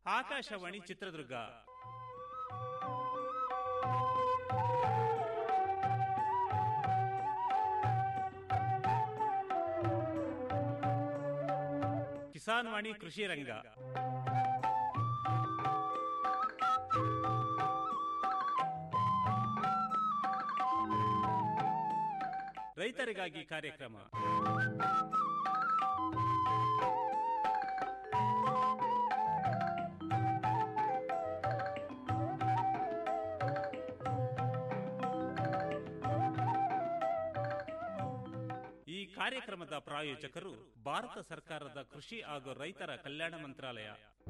ಆಕಾಶವಾಣಿ ಚಿತ್ರದುರ್ಗ ಕಿಸಾನ್ ವಾಣಿ ಕೃಷಿ ರಂಗ ರೈತರಿಗಾಗಿ ಕಾರ್ಯಕ್ರಮ ಈ ಕಾರ್ಯಕ್ರಮದ ಪ್ರಾಯೋಜಕರು ಭಾರತ ಸರ್ಕಾರದ ಕೃಷಿ ಹಾಗೂ ರೈತರ ಕಲ್ಯಾಣ ಮಂತ್ರಾಲಯ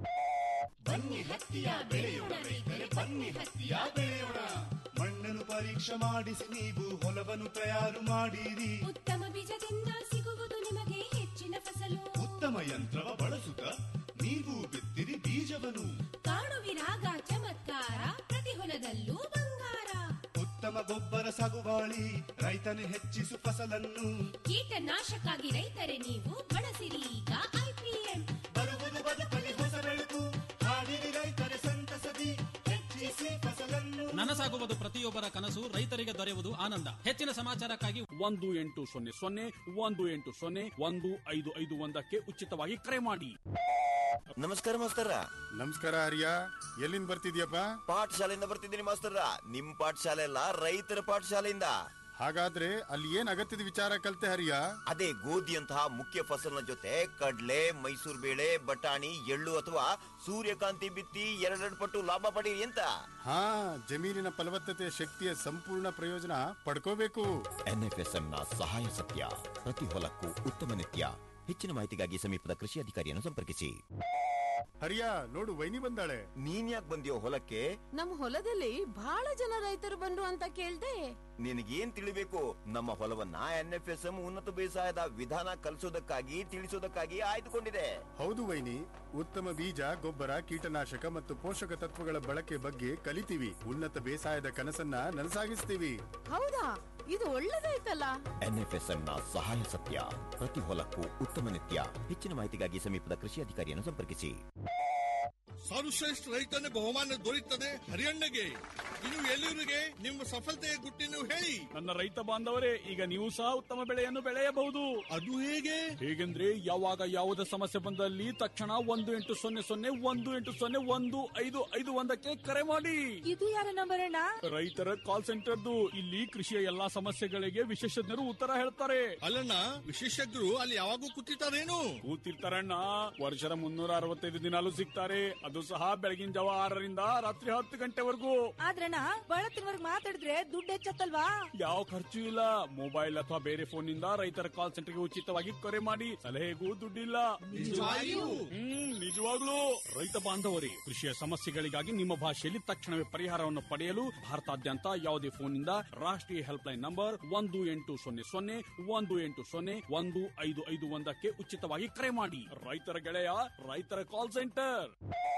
ಬನ್ನಿ ಹತ್ತಿಯ ಬೆಳೆಯೋಣ ರೈತರೆ ಬನ್ನಿ ಹತ್ತಿಯ ಬೆಳೆಯೋಣ ಮಣ್ಣನ್ನು ಪರೀಕ್ಷೆ ಮಾಡಿಸಿ ನೀವು ಹೊಲವನ್ನು ತಯಾರು ಮಾಡಿರಿ ಉತ್ತಮ ಬೀಜದಿಂದ ಸಿಗುವುದು ನಿಮಗೆ ಹೆಚ್ಚಿನ ಫಸಲು ಉತ್ತಮ ಯಂತ್ರವ ಬಳಸುತ್ತ ನೀವು ಬಿತ್ತಿರಿ ಬೀಜವನ್ನು ಕಾಣುವಿರಾಗ ಚಮತ್ಕಾರ ಪ್ರತಿ ಹೊಲದಲ್ಲೂ ಬಂಗಾರ ಉತ್ತಮ ಗೊಬ್ಬರ ಸಾಗುವಾಳಿ ರೈತನು ಹೆಚ್ಚಿಸು ಫಸಲನ್ನು ಕೀಟನಾಶಕ್ಕಾಗಿ ರೈತರೆ ನೀವು ಬಳಸಿರಿ ಈಗ ಐಪಿಎಂ ಬರುವುದು ಬದುಕಲಿ ಹೊಸ ಬೆಳಕು ಹಾಡಿರಿ ರೈತರೆ ಸಂತಸದಿ ಹೆಚ್ಚಿಸಿ ಫಸಲನ್ನು ನನಸಾಗುವುದು ಪ್ರತಿಯೊಬ್ಬರ ಕನಸು ರೈತರಿಗೆ ದೊರೆಯುವುದು ಆನಂದ ಹೆಚ್ಚಿನ ಸಮಾಚಾರಕ್ಕಾಗಿ ಒಂದು ಎಂಟು ಸೊನ್ನೆ ಸೊನ್ನೆ ಒಂದು ಎಂಟು ಸೊನ್ನೆ ಒಂದು ಐದು ಐದು ಒಂದಕ್ಕೆ ಉಚಿತವಾಗಿ ಕರೆ ಮಾಡಿ ನಮಸ್ಕಾರ ಮಾಸ್ತರ ನಮಸ್ಕಾರ ಹರಿಯ ಎಲ್ಲಿಂದ ಬರ್ತಿದ್ಯಪ್ಪ ಪಾಠಶಾಲೆಯಿಂದ ಬರ್ತಿದ್ದೀನಿ ಮಾಸ್ತರ ನಿಮ್ ಪಾಠಶಾಲೆ ಅಲ್ಲ ರೈತರ ಪಾಠಶಾಲೆಯಿಂದ ಹಾಗಾದ್ರೆ ಅಲ್ಲಿ ಏನ್ ಅಗತ್ಯದ ವಿಚಾರ ಕಲ್ತೆ ಹರಿಯ ಅದೇ ಗೋಧಿಯಂತಹ ಮುಖ್ಯ ಫಸಲಿನ ಜೊತೆ ಕಡ್ಲೆ ಮೈಸೂರು ಬೇಳೆ ಬಟಾಣಿ ಎಳ್ಳು ಅಥವಾ ಸೂರ್ಯಕಾಂತಿ ಬಿತ್ತಿ ಎರಡೆರಡು ಪಟ್ಟು ಲಾಭ ಪಡೀರಿ ಅಂತ ಹಾ ಜಮೀನಿನ ಫಲವತ್ತತೆ ಶಕ್ತಿಯ ಸಂಪೂರ್ಣ ಪ್ರಯೋಜನ ಪಡ್ಕೋಬೇಕು ಎನ್ಎಫ್ಎಸ್ಎಂ ನ ಸಹಾಯ ಸತ್ಯ ಪ್ರತಿ ಹೊಲಕ್ಕೂ ಉತ್ತಮ ನಿತ್ಯ ಹೆಚ್ಚಿನ ಮಾಹಿತಿಗಾಗಿ ಸಮೀಪದ ಕೃಷಿ ಅಧಿಕಾರಿಯನ್ನು ಸಂಪರ್ಕಿಸಿ ಹರಿಯ ನೋಡು ವೈನಿ ಬಂದಾಳೆ ನೀನ್ ಯಾಕೆ ಬಂದಿಯೋ ಹೊಲಕ್ಕೆ ನಮ್ ಹೊಲದಲ್ಲಿ ಬಹಳ ಜನ ರೈತರು ಬಂದ್ರು ಅಂತ ಕೇಳ್ದೆ ನಿನಗೇನ್ ತಿಳಿಬೇಕು ನಮ್ಮ ಹೊಲವನ್ನ ಎನ್ಎಫ್ಎಸ್ಎಂ ಉನ್ನತ ಬೇಸಾಯದ ವಿಧಾನ ಕಲಿಸೋದಕ್ಕಾಗಿ ತಿಳಿಸೋದಕ್ಕಾಗಿ ಆಯ್ದುಕೊಂಡಿದೆ ಹೌದು ವೈನಿ ಉತ್ತಮ ಬೀಜ ಗೊಬ್ಬರ ಕೀಟನಾಶಕ ಮತ್ತು ಪೋಷಕ ತತ್ವಗಳ ಬಳಕೆ ಬಗ್ಗೆ ಕಲಿತೀವಿ ಉನ್ನತ ಬೇಸಾಯದ ಕನಸನ್ನ ನನಸಾಗಿಸ್ತೀವಿ ಹೌದಾ ಇದು ಒಳ್ಳೇದಾಯ್ತಲ್ಲ ಎನ್ಎಫ್ಎಸ್ಎಂ ನ ಸಹಾಯ ಸತ್ಯ ಪ್ರತಿ ಹೊಲಕ್ಕೂ ಉತ್ತಮ ನಿತ್ಯ ಹೆಚ್ಚಿನ ಮಾಹಿತಿಗಾಗಿ ಸಮೀಪದ ಕೃಷಿ ಅಧಿಕಾರಿಯನ್ನು ಸಂಪರ್ಕಿಸಿ ಸರ್ವಶ್ರೇಷ್ಠ ರೈತನ ಬಹುಮಾನ ದೊರೆಯುತ್ತದೆ ಹರಿಯಣ್ಣಗೆ ಇನ್ನು ಎಲ್ಲಿವರಿಗೆ ನಿಮ್ಮ ಸಫಲತೆಯ ಗುಟ್ಟಿನ ಹೇಳಿ ನನ್ನ ರೈತ ಬಾಂಧವರೇ ಈಗ ನೀವು ಸಹ ಉತ್ತಮ ಬೆಳೆಯನ್ನು ಬೆಳೆಯಬಹುದು ಅದು ಹೇಗೆ ಹೇಗೆಂದ್ರೆ ಯಾವಾಗ ಯಾವುದೇ ಸಮಸ್ಯೆ ಬಂದಲ್ಲಿ ತಕ್ಷಣ ಒಂದು ಎಂಟು ಸೊನ್ನೆ ಸೊನ್ನೆ ಒಂದು ಎಂಟು ಸೊನ್ನೆ ಒಂದು ಐದು ಐದು ಒಂದಕ್ಕೆ ಕರೆ ಮಾಡಿ ಇದು ಯಾರ ನಂಬರ್ ಅಣ್ಣ ರೈತರ ಕಾಲ್ ಸೆಂಟರ್ದು ಇಲ್ಲಿ ಕೃಷಿಯ ಎಲ್ಲಾ ಸಮಸ್ಯೆಗಳಿಗೆ ವಿಶೇಷಜ್ಞರು ಉತ್ತರ ಹೇಳ್ತಾರೆ ಅಲ್ಲಣ್ಣ ವಿಶೇಷಜ್ಞರು ಅಲ್ಲಿ ಯಾವಾಗೂ ಕೂತಿರ್ತಾರೇನು ಕೂತಿರ್ತಾರಣ್ಣ ವರ್ಷದ ಮುನ್ನೂರ ಅರವತ್ತೈದು ದಿನಾಲು ಸಿಗ್ತಾರೆ ಅದು ಸಹ ಬೆಳಗಿನ ಜಾವ ಆರರಿಂದ ರಾತ್ರಿ ಹತ್ತು ಗಂಟೆವರೆಗೂ ಆದ್ರಣ್ಣ ಬಳತ್ತಿನವರ್ಗ್ ಮಾತಾಡಿದ್ರೆ ದುಡ್ಡು ಹೆಚ್ಚತ್ತಲ್ವಾ ಯಾವ ಖರ್ಚು ಇಲ್ಲ ಮೊಬೈಲ್ ಅಥವಾ ಬೇರೆ ಫೋನ್ ನಿಂದ ರೈತರ ಕಾಲ್ ಸೆಂಟರ್ಗೆ ಉಚಿತವಾಗಿ ಕರೆ ಮಾಡಿ ಸಲಹೆಗೂ ದುಡ್ಡಿಲ್ಲ ನಿಜವಾಗಿಯೂ? ಹ್ಮ್ ನಿಜವಾಗ್ಲೂ ರೈತ ಬಾಂಧವರೇ ಕೃಷಿಯ ಸಮಸ್ಯೆಗಳಿಗಾಗಿ ನಿಮ್ಮ ಭಾಷೆಯಲ್ಲಿ ತಕ್ಷಣವೇ ಪರಿಹಾರವನ್ನು ಪಡೆಯಲು ಭಾರತಾದ್ಯಂತ ಯಾವುದೇ ಫೋನ್ ನಿಂದ ರಾಷ್ಟ್ರೀಯ ಹೆಲ್ಪ್ ಲೈನ್ ನಂಬರ್ ಒಂದು ಎಂಟು ಸೊನ್ನೆ ಸೊನ್ನೆ ಒಂದು ಎಂಟು ಸೊನ್ನೆ ಒಂದು ಐದು ಐದು ಒಂದಕ್ಕೆ ಉಚಿತವಾಗಿ ಕರೆ ಮಾಡಿ ರೈತರ ಗೆಳೆಯ ರೈತರ ಕಾಲ್ ಸೆಂಟರ್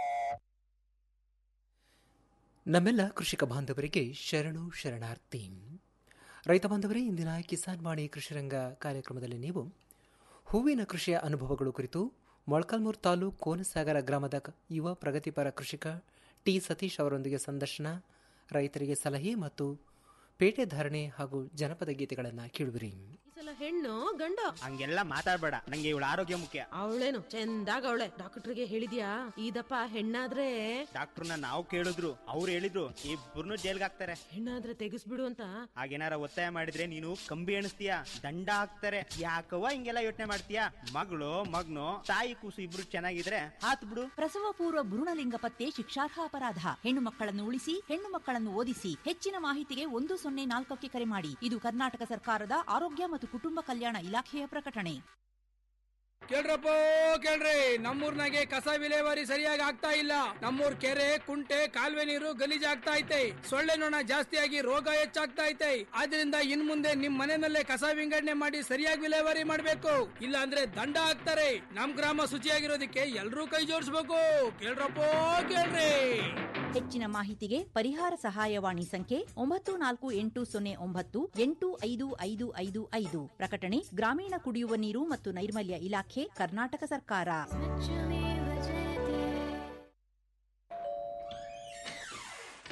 ನಮ್ಮೆಲ್ಲ ಕೃಷಿಕ ಬಾಂಧವರಿಗೆ ಶರಣು ಶರಣಾರ್ಥಿ ರೈತ ಬಾಂಧವರೇ ಇಂದಿನ ಕಿಸಾನ್ ವಾಣಿ ಕೃಷಿರಂಗ ಕಾರ್ಯಕ್ರಮದಲ್ಲಿ ನೀವು ಹೂವಿನ ಕೃಷಿಯ ಅನುಭವಗಳು ಕುರಿತು ಮೊಳಕಲ್ಮೂರು ತಾಲೂಕು ಕೋನಸಾಗರ ಗ್ರಾಮದ ಕ- ಯುವ ಪ್ರಗತಿಪರ ಕೃಷಿಕ ಟಿ ಸತೀಶ್ ಅವರೊಂದಿಗೆ ಸಂದರ್ಶನ ರೈತರಿಗೆ ಸಲಹೆ ಮತ್ತು ಪೇಟೆ ಧಾರಣೆ ಹಾಗೂ ಜನಪದ ಗೀತೆಗಳನ್ನು ಕೇಳುವಿರಿ ಈ ಸಲ ಹೆಣ್ಣು ಗಂಡ ಹಂಗೆಲ್ಲ ಮಾತಾಡ್ಬೇಡ ನಂಗೆ ಇವಳ ಆರೋಗ್ಯ ಮುಖ್ಯ ಅವಳೇನು ಚಂದಾಗ ಅವಳೆ ಡಾಕ್ಟರ್ಗೆ ಹೇಳಿದ್ಯಾ ಇದಪ್ಪ ಹೆಣ್ಣಾದ್ರೆ ಡಾಕ್ಟರ್ನ ನಾವು ಕೇಳಿದ್ರು ಅವ್ರು ಹೇಳಿದ್ರು ಇಬ್ಬರನ್ನು ಜೈಲ್ಗೆ ಹಾಕ್ತಾರೆ ಹೆಣ್ಣಾದ್ರೆ ತೆಗಿಸ್ಬಿಡು ಅಂತ ಹಾಗೇನಾರ ಒತ್ತಾಯ ಮಾಡಿದ್ರೆ ನೀನು ಕಂಬಿ ಎಣಿಸ್ತೀಯ ದಂಡ ಹಾಕ್ತಾರೆ ಯಾಕವ್ವ ಹಿಂಗೆಲ್ಲ ಯೋಚನೆ ಮಾಡ್ತೀಯ ಮಗಳು ಮಗ್ನು ತಾಯಿ ಕೂಸು ಇಬ್ರು ಚೆನ್ನಾಗಿದ್ರೆ ಹಾತ್ ಬಿಡು ಪ್ರಸವ ಪೂರ್ವ ಭ್ರೂಣಲಿಂಗ ಪತ್ತೆ ಶಿಕ್ಷಾರ್ಹ ಅಪರಾಧ ಹೆಣ್ಣು ಮಕ್ಕಳನ್ನು ಉಳಿಸಿ ಹೆಣ್ಣು ಮಕ್ಕಳನ್ನು ಓದಿಸಿ ಹೆಚ್ಚಿನ ಮಾಹಿತಿಗೆ ಒಂದು ಸೊನ್ನೆ ನಾಲ್ಕಕ್ಕೆ ಕರೆ ಮಾಡಿ ಇದು ಕರ್ನಾಟಕ ಸರ್ಕಾರದ ಆರೋಗ್ಯ ಮತ್ತು ಕುಟುಂಬ ಕಲ್ಯಾಣ ಇಲಾಖೆಯ ಪ್ರಕಟಣೆ ಕೇಳ್ರಪ್ಪ ಕೇಳ್ರಿ ನಮ್ಮೂರ್ನಾಗೆ ಕಸ ವಿಲೇವಾರಿ ಸರಿಯಾಗಿ ಆಗ್ತಾ ಇಲ್ಲ ನಮ್ಮೂರ್ ಕೆರೆ ಕುಂಟೆ ಕಾಲುವೆ ನೀರು ಗಲೀಜ್ ಆಗ್ತಾ ಐತೆ ಸೊಳ್ಳೆ ನೊಣ ಜಾಸ್ತಿಯಾಗಿ ರೋಗ ಹೆಚ್ಚಾಗ್ತಾ ಐತೆ ಆದ್ರಿಂದ ಇನ್ ಮುಂದೆ ನಿಮ್ ಮನೆಯಲ್ಲೇ ಕಸ ವಿಂಗಡಣೆ ಮಾಡಿ ಸರಿಯಾಗಿ ವಿಲೇವಾರಿ ಮಾಡ್ಬೇಕು ಇಲ್ಲ ಅಂದ್ರೆ ದಂಡ ಹಾಕ್ತಾರೆ ನಮ್ ಗ್ರಾಮ ಶುಚಿಯಾಗಿರೋದಕ್ಕೆ ಎಲ್ರೂ ಕೈ ಜೋಡಿಸ್ಬೇಕು ಕೇಳ್ರಪ್ಪ ಕೇಳ್ರಿ ಹೆಚ್ಚಿನ ಮಾಹಿತಿಗೆ ಪರಿಹಾರ ಸಹಾಯವಾಣಿ ಸಂಖ್ಯೆ ಒಂಬತ್ತು ನಾಲ್ಕು ಎಂಟು ಸೊನ್ನೆ ಒಂಬತ್ತು ಎಂಟು ಐದು ಐದು ಐದು ಐದು ಪ್ರಕಟಣೆ ಗ್ರಾಮೀಣ ಕುಡಿಯುವ ನೀರು ಮತ್ತು ನೈರ್ಮಲ್ಯ ಇಲಾಖೆ ಕರ್ನಾಟಕ ಸರ್ಕಾರ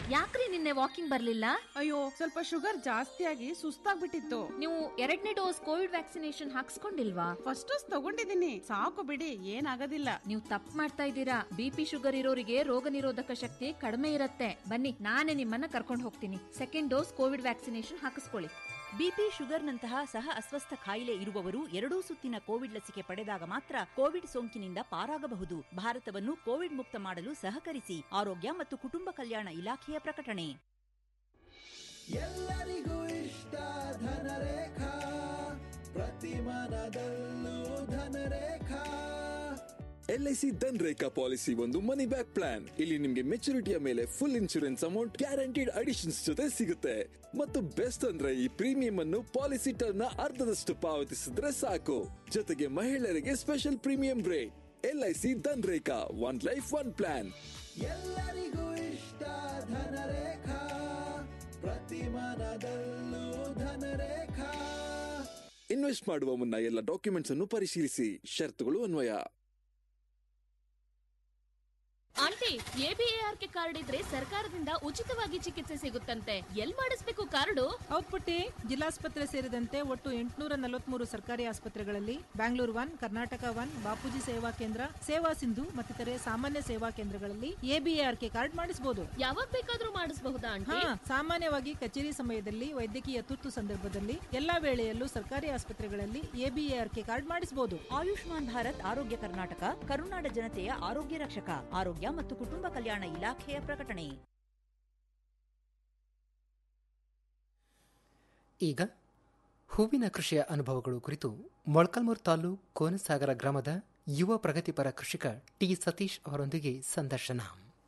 ಯಾಕ್ರಿ ನಿನ್ನೆ ವಾಕಿಂಗ್ ಬರ್ಲಿಲ್ಲ ಅಯ್ಯೋ ಸ್ವಲ್ಪ ಶುಗರ್ ಜಾಸ್ತಿ ಆಗಿ ಸುಸ್ತಾಗ್ಬಿಟ್ಟಿತ್ತು ನೀವು ಎರಡನೇ ಡೋಸ್ ಕೋವಿಡ್ ವ್ಯಾಕ್ಸಿನೇಷನ್ ಹಾಕ್ಸ್ಕೊಂಡಿಲ್ವಾ ಫಸ್ಟ್ ಡೋಸ್ ತಗೊಂಡಿದ್ದೀನಿ ಸಾಕು ಬಿಡಿ ಏನಾಗೋದಿಲ್ಲ ನೀವು ತಪ್ಪು ಮಾಡ್ತಾ ಇದ್ದೀರಾ ಬಿಪಿ ಶುಗರ್ ಇರೋರಿಗೆ ರೋಗ ನಿರೋಧಕ ಶಕ್ತಿ ಕಡಿಮೆ ಇರುತ್ತೆ ಬನ್ನಿ ನಾನೇ ನಿಮ್ಮನ್ನ ಕರ್ಕೊಂಡು ಹೋಗ್ತೀನಿ ಸೆಕೆಂಡ್ ಡೋಸ್ ಕೋವಿಡ್ ವ್ಯಾಕ್ಸಿನೇಷನ್ ಹಾಕಿಸ್ಕೊಳ್ಳಿ ಬಿಪಿ ಶುಗರ್ನಂತಹ ಸಹ ಅಸ್ವಸ್ಥ ಕಾಯಿಲೆ ಇರುವವರು ಎರಡೂ ಸುತ್ತಿನ ಕೋವಿಡ್ ಲಸಿಕೆ ಪಡೆದಾಗ ಮಾತ್ರ ಕೋವಿಡ್ ಸೋಂಕಿನಿಂದ ಪಾರಾಗಬಹುದು ಭಾರತವನ್ನು ಕೋವಿಡ್ ಮುಕ್ತ ಮಾಡಲು ಸಹಕರಿಸಿ ಆರೋಗ್ಯ ಮತ್ತು ಕುಟುಂಬ ಕಲ್ಯಾಣ ಇಲಾಖೆಯ ಪ್ರಕಟಣೆ ಎಲ್ಲರಿಗೂ ಇಷ್ಟ ಧನರೇಖಾ ಪ್ರತಿ ಮನದಲ್ಲೂ ಧನರೇಖಾ ಎಲ್ಐಸಿ ಧನ್ ರೇಖಾ ಪಾಲಿಸಿ ಒಂದು ಮನಿ ಬ್ಯಾಕ್ ಪ್ಲಾನ್ ಇಲ್ಲಿ ನಿಮ್ಗೆ ಮೆಚುರಿಟಿಯ ಮೇಲೆ full insurance amount guaranteed additions ಜೊತೆ ಸಿಗುತ್ತೆ ಮತ್ತು ಬೆಸ್ಟ್ ಅಂದ್ರೆ ಈ ಪ್ರೀಮಿಯಂ ಅನ್ನು ಪಾಲಿಸಿ ಟರ್ನ್ ನ ಅರ್ಧದಷ್ಟು ಪಾವತಿಸಿದ್ರೆ ಸಾಕು ಜೊತೆಗೆ ಮಹಿಳೆಯರಿಗೆ special premium rate LIC Dhan Rekha one life one plan ಎಲ್ಲರಿಗೂ ಇಷ್ಟ ಧನರೇಖಾ ಪ್ರತಿ ಮನದಲ್ಲೂ ಧನರೇಖಾ ಇನ್ವೆಸ್ಟ್ ಮಾಡುವ ಮುನ್ನ ಎಲ್ಲ ಡಾಕ್ಯುಮೆಂಟ್ಸ್ ಅನ್ನು ಪರಿಶೀಲಿಸಿ ಷರತ್ತುಗಳು ಅನ್ವಯ ಆಂಟಿ ಎಬಿಎಆರ್ಕೆ ಕಾರ್ಡ್ ಇದ್ರೆ ಸರ್ಕಾರದಿಂದ ಉಚಿತವಾಗಿ ಚಿಕಿತ್ಸೆ ಸಿಗುತ್ತಂತೆ ಎಲ್ ಮಾಡಿಸ್ಬೇಕು ಕಾರ್ಡು ಹೌದ್ ಪುಟ್ಟಿ ಜಿಲ್ಲಾಸ್ಪತ್ರೆ ಸೇರಿದಂತೆ ಒಟ್ಟು ಎಂಟುನೂರ ನಲವತ್ಮೂರು ಸರ್ಕಾರಿ ಆಸ್ಪತ್ರೆಗಳಲ್ಲಿ ಬ್ಯಾಂಗ್ಳೂರ್ ಒನ್ ಕರ್ನಾಟಕ ಒನ್ ಬಾಪೂಜಿ ಸೇವಾ ಕೇಂದ್ರ ಸೇವಾ ಸಿಂಧು ಮತ್ತಿತರೆ ಸಾಮಾನ್ಯ ಸೇವಾ ಕೇಂದ್ರಗಳಲ್ಲಿ ಎಬಿಎಆರ್ಕೆ ಕಾರ್ಡ್ ಮಾಡಿಸಬಹುದು ಯಾವಾಗ ಬೇಕಾದ್ರೂ ಮಾಡಿಸಬಹುದಾ ಆಂಟಿ ಹಾ ಸಾಮಾನ್ಯವಾಗಿ ಕಚೇರಿ ಸಮಯದಲ್ಲಿ ವೈದ್ಯಕೀಯ ತುರ್ತು ಸಂದರ್ಭದಲ್ಲಿ ಎಲ್ಲಾ ವೇಳೆಯಲ್ಲೂ ಸರ್ಕಾರಿ ಆಸ್ಪತ್ರೆಗಳಲ್ಲಿ ಎಬಿಎಆರ್ಕೆ ಕಾರ್ಡ್ ಮಾಡಿಸಬಹುದು ಆಯುಷ್ಮಾನ್ ಭಾರತ್ ಆರೋಗ್ಯ ಕರ್ನಾಟಕ ಕರುನಾಡ ಜನತೆಯ ಆರೋಗ್ಯ ರಕ್ಷಕ ಆರೋಗ್ಯ ಮತ್ತು ಕುಟುಂಬ ಕಲ್ಯಾಣ ಇಲಾಖೆಯ ಪ್ರಕಟಣೆ ಈಗ ಹೂವಿನ ಕೃಷಿಯ ಅನುಭವಗಳು ಕುರಿತು ಮೊಳಕಲ್ಮೂರು ತಾಲೂಕು ಕೋನಸಾಗರ ಗ್ರಾಮದ ಯುವ ಪ್ರಗತಿಪರ ಕೃಷಿಕ ಟಿ ಸತೀಶ್ ಅವರೊಂದಿಗೆ ಸಂದರ್ಶನ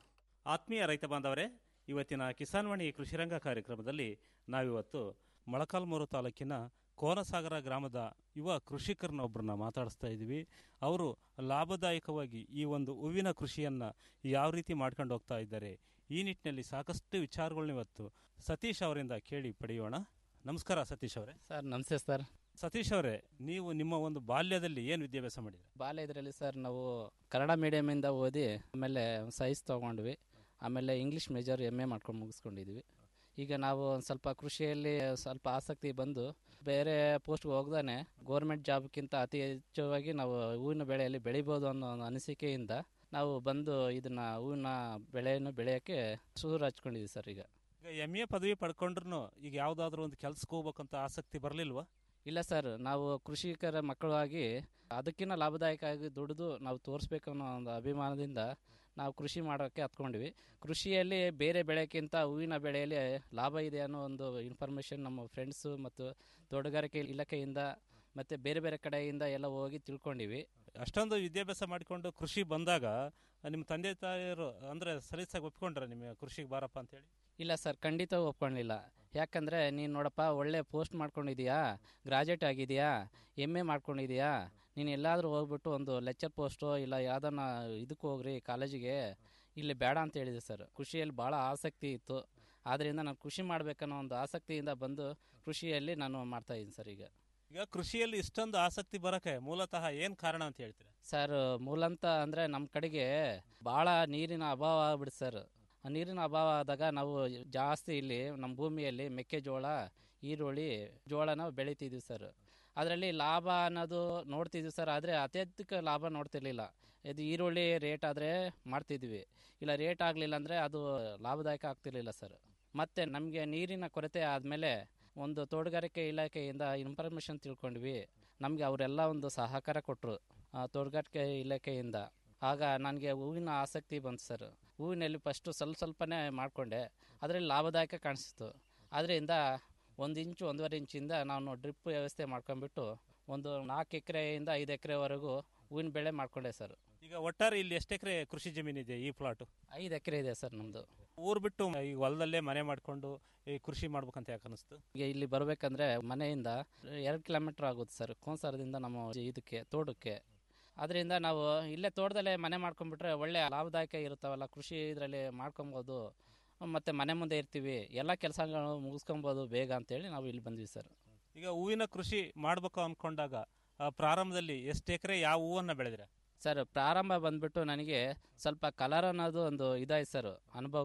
ಆತ್ಮೀಯ ರೈತ ಬಾಂಧವರೇ ಇವತ್ತಿನ ಕಿಸಾನ್ವಾಣಿ ಕೃಷಿರಂಗ ಕಾರ್ಯಕ್ರಮದಲ್ಲಿ ನಾವಿವತ್ತು ಮೊಳಕಾಲ್ಮೂರು ತಾಲೂಕಿನ ಕೋನಸಾಗರ ಗ್ರಾಮದ ಯುವ ಕೃಷಿಕರನ್ನೊಬ್ಬರನ್ನ ಮಾತಾಡಿಸ್ತಾ ಇದ್ದೀವಿ ಅವರು ಲಾಭದಾಯಕವಾಗಿ ಈ ಒಂದು ಹೂವಿನ ಕೃಷಿಯನ್ನು ಯಾವ ರೀತಿ ಮಾಡ್ಕೊಂಡು ಹೋಗ್ತಾ ಇದ್ದಾರೆ ಈ ನಿಟ್ಟಿನಲ್ಲಿ ಸಾಕಷ್ಟು ವಿಚಾರಗಳನ್ನ ಇವತ್ತು ಸತೀಶ್ ಅವರಿಂದ ಕೇಳಿ ಪಡೆಯೋಣ ನಮಸ್ಕಾರ ಸತೀಶ್ ಅವರೇ ಸರ್ ನಮಸ್ತೆ ಸರ್ ಸತೀಶ್ ಅವರೇ ನೀವು ನಿಮ್ಮ ಒಂದು ಬಾಲ್ಯದಲ್ಲಿ ಏನು ವಿದ್ಯಾಭ್ಯಾಸ ಮಾಡಿದ್ರಿ ಬಾಲ್ಯ ಇದರಲ್ಲಿ ಸರ್ ನಾವು ಕನ್ನಡ ಮೀಡಿಯಮಿಂದ ಓದಿ ಆಮೇಲೆ ಸೈನ್ಸ್ ತೊಗೊಂಡ್ವಿ ಆಮೇಲೆ ಇಂಗ್ಲೀಷ್ ಮೇಜರ್ ಎಮ್ ಎ ಮಾಡ್ಕೊಂಡು ಮುಗಿಸ್ಕೊಂಡಿದ್ವಿ ಈಗ ನಾವು ಒಂದು ಸ್ವಲ್ಪ ಕೃಷಿಯಲ್ಲಿ ಸ್ವಲ್ಪ ಆಸಕ್ತಿ ಬಂದು ಬೇರೆ ಪೋಸ್ಟ್ಗೆ ಹೋಗ್ದಾನೆ ಗೌರ್ಮೆಂಟ್ ಜಾಬ್ಗಿಂತ ಅತಿ ಹೆಚ್ಚವಾಗಿ ನಾವು ಹೂವಿನ ಬೆಳೆಯಲ್ಲಿ ಬೆಳಿಬೋದು ಅನ್ನೋ ಒಂದು ಅನಿಸಿಕೆಯಿಂದ ನಾವು ಬಂದು ಇದನ್ನ ಹೂವಿನ ಬೆಳೆಯನ್ನು ಬೆಳೆಯೋಕ್ಕೆ ಶುರು ಹಚ್ಕೊಂಡಿದ್ವಿ ಸರ್ ಈಗ ಈಗ ಎಮ್ ಎ ಪದವಿ ಪಡ್ಕೊಂಡ್ರು ಈಗ ಯಾವುದಾದ್ರೂ ಒಂದು ಕೆಲ್ಸಕ್ಕೆ ಹೋಗ್ಬೇಕಂತ ಆಸಕ್ತಿ ಬರಲಿಲ್ವಾ ಇಲ್ಲ ಸರ್ ನಾವು ಕೃಷಿಕರ ಮಕ್ಕಳಾಗಿ ಅದಕ್ಕಿಂತ ಲಾಭದಾಯಕ ಆಗಿ ದುಡಿದು ನಾವು ತೋರಿಸ್ಬೇಕು ಅನ್ನೋ ಒಂದು ಅಭಿಮಾನದಿಂದ ನಾವು ಕೃಷಿ ಮಾಡೋಕ್ಕೆ ಹತ್ಕೊಂಡ್ವಿ ಕೃಷಿಯಲ್ಲಿ ಬೇರೆ ಬೆಳೆಗಿಂತ ಹೂವಿನ ಬೆಳೆಯಲ್ಲಿ ಲಾಭ ಇದೆ ಅನ್ನೋ ಒಂದು ಇನ್ಫಾರ್ಮೇಷನ್ ನಮ್ಮ ಫ್ರೆಂಡ್ಸು ಮತ್ತು ತೋಟಗಾರಿಕೆ ಇಲಾಖೆಯಿಂದ ಮತ್ತು ಬೇರೆ ಬೇರೆ ಕಡೆಯಿಂದ ಎಲ್ಲ ಹೋಗಿ ತಿಳ್ಕೊಂಡಿವಿ ಅಷ್ಟೊಂದು ವಿದ್ಯಾಭ್ಯಾಸ ಮಾಡಿಕೊಂಡು ಕೃಷಿ ಬಂದಾಗ ನಿಮ್ಮ ತಂದೆ ತಾಯಿಯರು ಅಂದರೆ ಸಲೀಸಾಗಿ ಒಪ್ಕೊಂಡ್ರೆ ನಿಮಗೆ ಕೃಷಿಗೆ ಬಾರಪ್ಪ ಅಂತೇಳಿ ಇಲ್ಲ ಸರ್ ಖಂಡಿತ ಒಪ್ಕೊಳ್ಳಿಲ್ಲ ಯಾಕಂದರೆ ನೀನು ನೋಡಪ್ಪ ಒಳ್ಳೆ ಪೋಸ್ಟ್ ಮಾಡ್ಕೊಂಡಿದೀಯಾ ಗ್ರಾಜುಯೇಟ್ ಆಗಿದೆಯಾ ಎಮ್ ಎ ಮಾಡ್ಕೊಂಡಿದೀಯಾ ನೀನು ಎಲ್ಲಾದರೂ ಹೋಗ್ಬಿಟ್ಟು ಒಂದು ಲೆಕ್ಚರ್ ಪೋಸ್ಟು ಇಲ್ಲ ಯಾವ್ದನ್ನ ಇದಕ್ಕೆ ಹೋಗ್ರಿ ಕಾಲೇಜಿಗೆ ಇಲ್ಲಿ ಬೇಡ ಅಂತ ಹೇಳಿದೆ ಸರ್ ಕೃಷಿಯಲ್ಲಿ ಭಾಳ ಆಸಕ್ತಿ ಇತ್ತು ಆದ್ದರಿಂದ ನಾನು ಕೃಷಿ ಮಾಡಬೇಕನ್ನೋ ಒಂದು ಆಸಕ್ತಿಯಿಂದ ಬಂದು ಕೃಷಿಯಲ್ಲಿ ನಾನು ಮಾಡ್ತಾ ಇದ್ದೀನಿ ಸರ್ ಈಗ ಈಗ ಕೃಷಿಯಲ್ಲಿ ಇಷ್ಟೊಂದು ಆಸಕ್ತಿ ಬರೋಕೆ ಮೂಲತಃ ಏನು ಕಾರಣ ಅಂತ ಹೇಳ್ತೀರಾ ಸರ್ ಮೂಲಂತ ಅಂದರೆ ನಮ್ಮ ಕಡೆಗೆ ಭಾಳ ನೀರಿನ ಅಭಾವ ಆಗ್ಬಿಡುತ್ತೆ ಸರ್ ಆ ನೀರಿನ ಅಭಾವ ಆದಾಗ ನಾವು ಜಾಸ್ತಿ ಇಲ್ಲಿ ನಮ್ಮ ಭೂಮಿಯಲ್ಲಿ ಮೆಕ್ಕೆಜೋಳ ಈರುಳ್ಳಿ ಜೋಳ ನಾವು ಬೆಳಿತಿದ್ವಿ ಸರ್ ಅದರಲ್ಲಿ ಲಾಭ ಅನ್ನೋದು ನೋಡ್ತಿದ್ವಿ ಸರ್ ಆದರೆ ಅತ್ಯಧಿಕ ಲಾಭ ನೋಡ್ತಿರ್ಲಿಲ್ಲ ಇದು ಈರುಳ್ಳಿ ರೇಟ್ ಆದರೆ ಮಾಡ್ತಿದ್ವಿ ಇಲ್ಲ ರೇಟ್ ಆಗಲಿಲ್ಲ ಅಂದರೆ ಅದು ಲಾಭದಾಯಕ ಆಗ್ತಿರ್ಲಿಲ್ಲ ಸರ್ ಮತ್ತು ನಮಗೆ ನೀರಿನ ಕೊರತೆ ಆದಮೇಲೆ ಒಂದು ತೋಟಗಾರಿಕೆ ಇಲಾಖೆಯಿಂದ ಇನ್ಫಾರ್ಮೇಷನ್ ತಿಳ್ಕೊಂಡ್ವಿ ನಮಗೆ ಅವರೆಲ್ಲ ಒಂದು ಸಹಕಾರ ಕೊಟ್ಟರು ತೋಟಗಾರಿಕೆ ಇಲಾಖೆಯಿಂದ ಆಗ ನನಗೆ ಹೂವಿನ ಆಸಕ್ತಿ ಬಂತು ಸರ್ ಹೂವಿನಲ್ಲಿ ಫಸ್ಟು ಸ್ವಲ್ಪ ಸ್ವಲ್ಪನೇ ಮಾಡಿಕೊಂಡೆ ಅದರಲ್ಲಿ ಲಾಭದಾಯಕ ಕಾಣಿಸ್ತು ಅದರಿಂದ ಒಂದು ಇಂಚು ಒಂದೂವರೆ ಇಂಚಿಂದ ನಾನು ಡ್ರಿಪ್ ವ್ಯವಸ್ಥೆ ಮಾಡ್ಕೊಂಡ್ಬಿಟ್ಟು ಒಂದು ನಾಲ್ಕು ಎಕರೆಯಿಂದ ಐದು ಎಕರೆವರೆಗೂ ಹೂವಿನ ಬೆಳೆ ಮಾಡ್ಕೊಂಡೆ ಸರ್ ಈಗ ಒಟ್ಟಾರೆ ಇಲ್ಲಿ ಎಷ್ಟು ಎಕರೆ ಕೃಷಿ ಜಮೀನಿದೆ ಈ ಪ್ಲಾಟು ಐದು ಎಕರೆ ಇದೆ ಸರ್ ನಮ್ಮದು ಊರು ಬಿಟ್ಟು ಈ ಹೊಲದಲ್ಲೇ ಮನೆ ಮಾಡಿಕೊಂಡು ಈ ಕೃಷಿ ಮಾಡ್ಬೇಕಂತ ಯಾಕೆ ಅನಿಸ್ತು ಈಗ ಇಲ್ಲಿ ಬರಬೇಕಂದ್ರೆ ಮನೆಯಿಂದ ಎರಡು ಕಿಲೋಮೀಟ್ರ್ ಆಗುತ್ತೆ ಸರ್ ಕೋನ್ಸಾರದಿಂದ ನಮ್ಮ ಇದಕ್ಕೆ ತೋಟಕ್ಕೆ ಅದರಿಂದ ನಾವು ಇಲ್ಲೇ ತೋಟದಲ್ಲೇ ಮನೆ ಮಾಡ್ಕೊಂಡ್ಬಿಟ್ರೆ ಒಳ್ಳೆ ಲಾಭದಾಯಕ ಇರುತ್ತಾವಲ್ಲ ಕೃಷಿ ಇದರಲ್ಲಿ ಮಾಡ್ಕೊಬೋದು ಮತ್ತು ಮನೆ ಮುಂದೆ ಇರ್ತೀವಿ ಎಲ್ಲ ಕೆಲಸಗಳು ಮುಗಿಸ್ಕೊಬೋದು ಬೇಗ ಅಂತೇಳಿ ನಾವು ಇಲ್ಲಿ ಬಂದ್ವಿ ಸರ್ ಈಗ ಹೂವಿನ ಕೃಷಿ ಮಾಡಬೇಕು ಅಂದ್ಕೊಂಡಾಗ ಆ, ಪ್ರಾರಂಭದಲ್ಲಿ ಎಷ್ಟು ಎಕರೆ ಯಾವ ಹೂವನ್ನು ಬೆಳೆದ್ರೆ ಸರ್ ಪ್ರಾರಂಭ ಬಂದ್ಬಿಟ್ಟು ನನಗೆ ಸ್ವಲ್ಪ ಕಲರ್ ಅನ್ನೋದು ಒಂದು ಇದಾಯ್ತು ಸರ್ ಅನುಭವ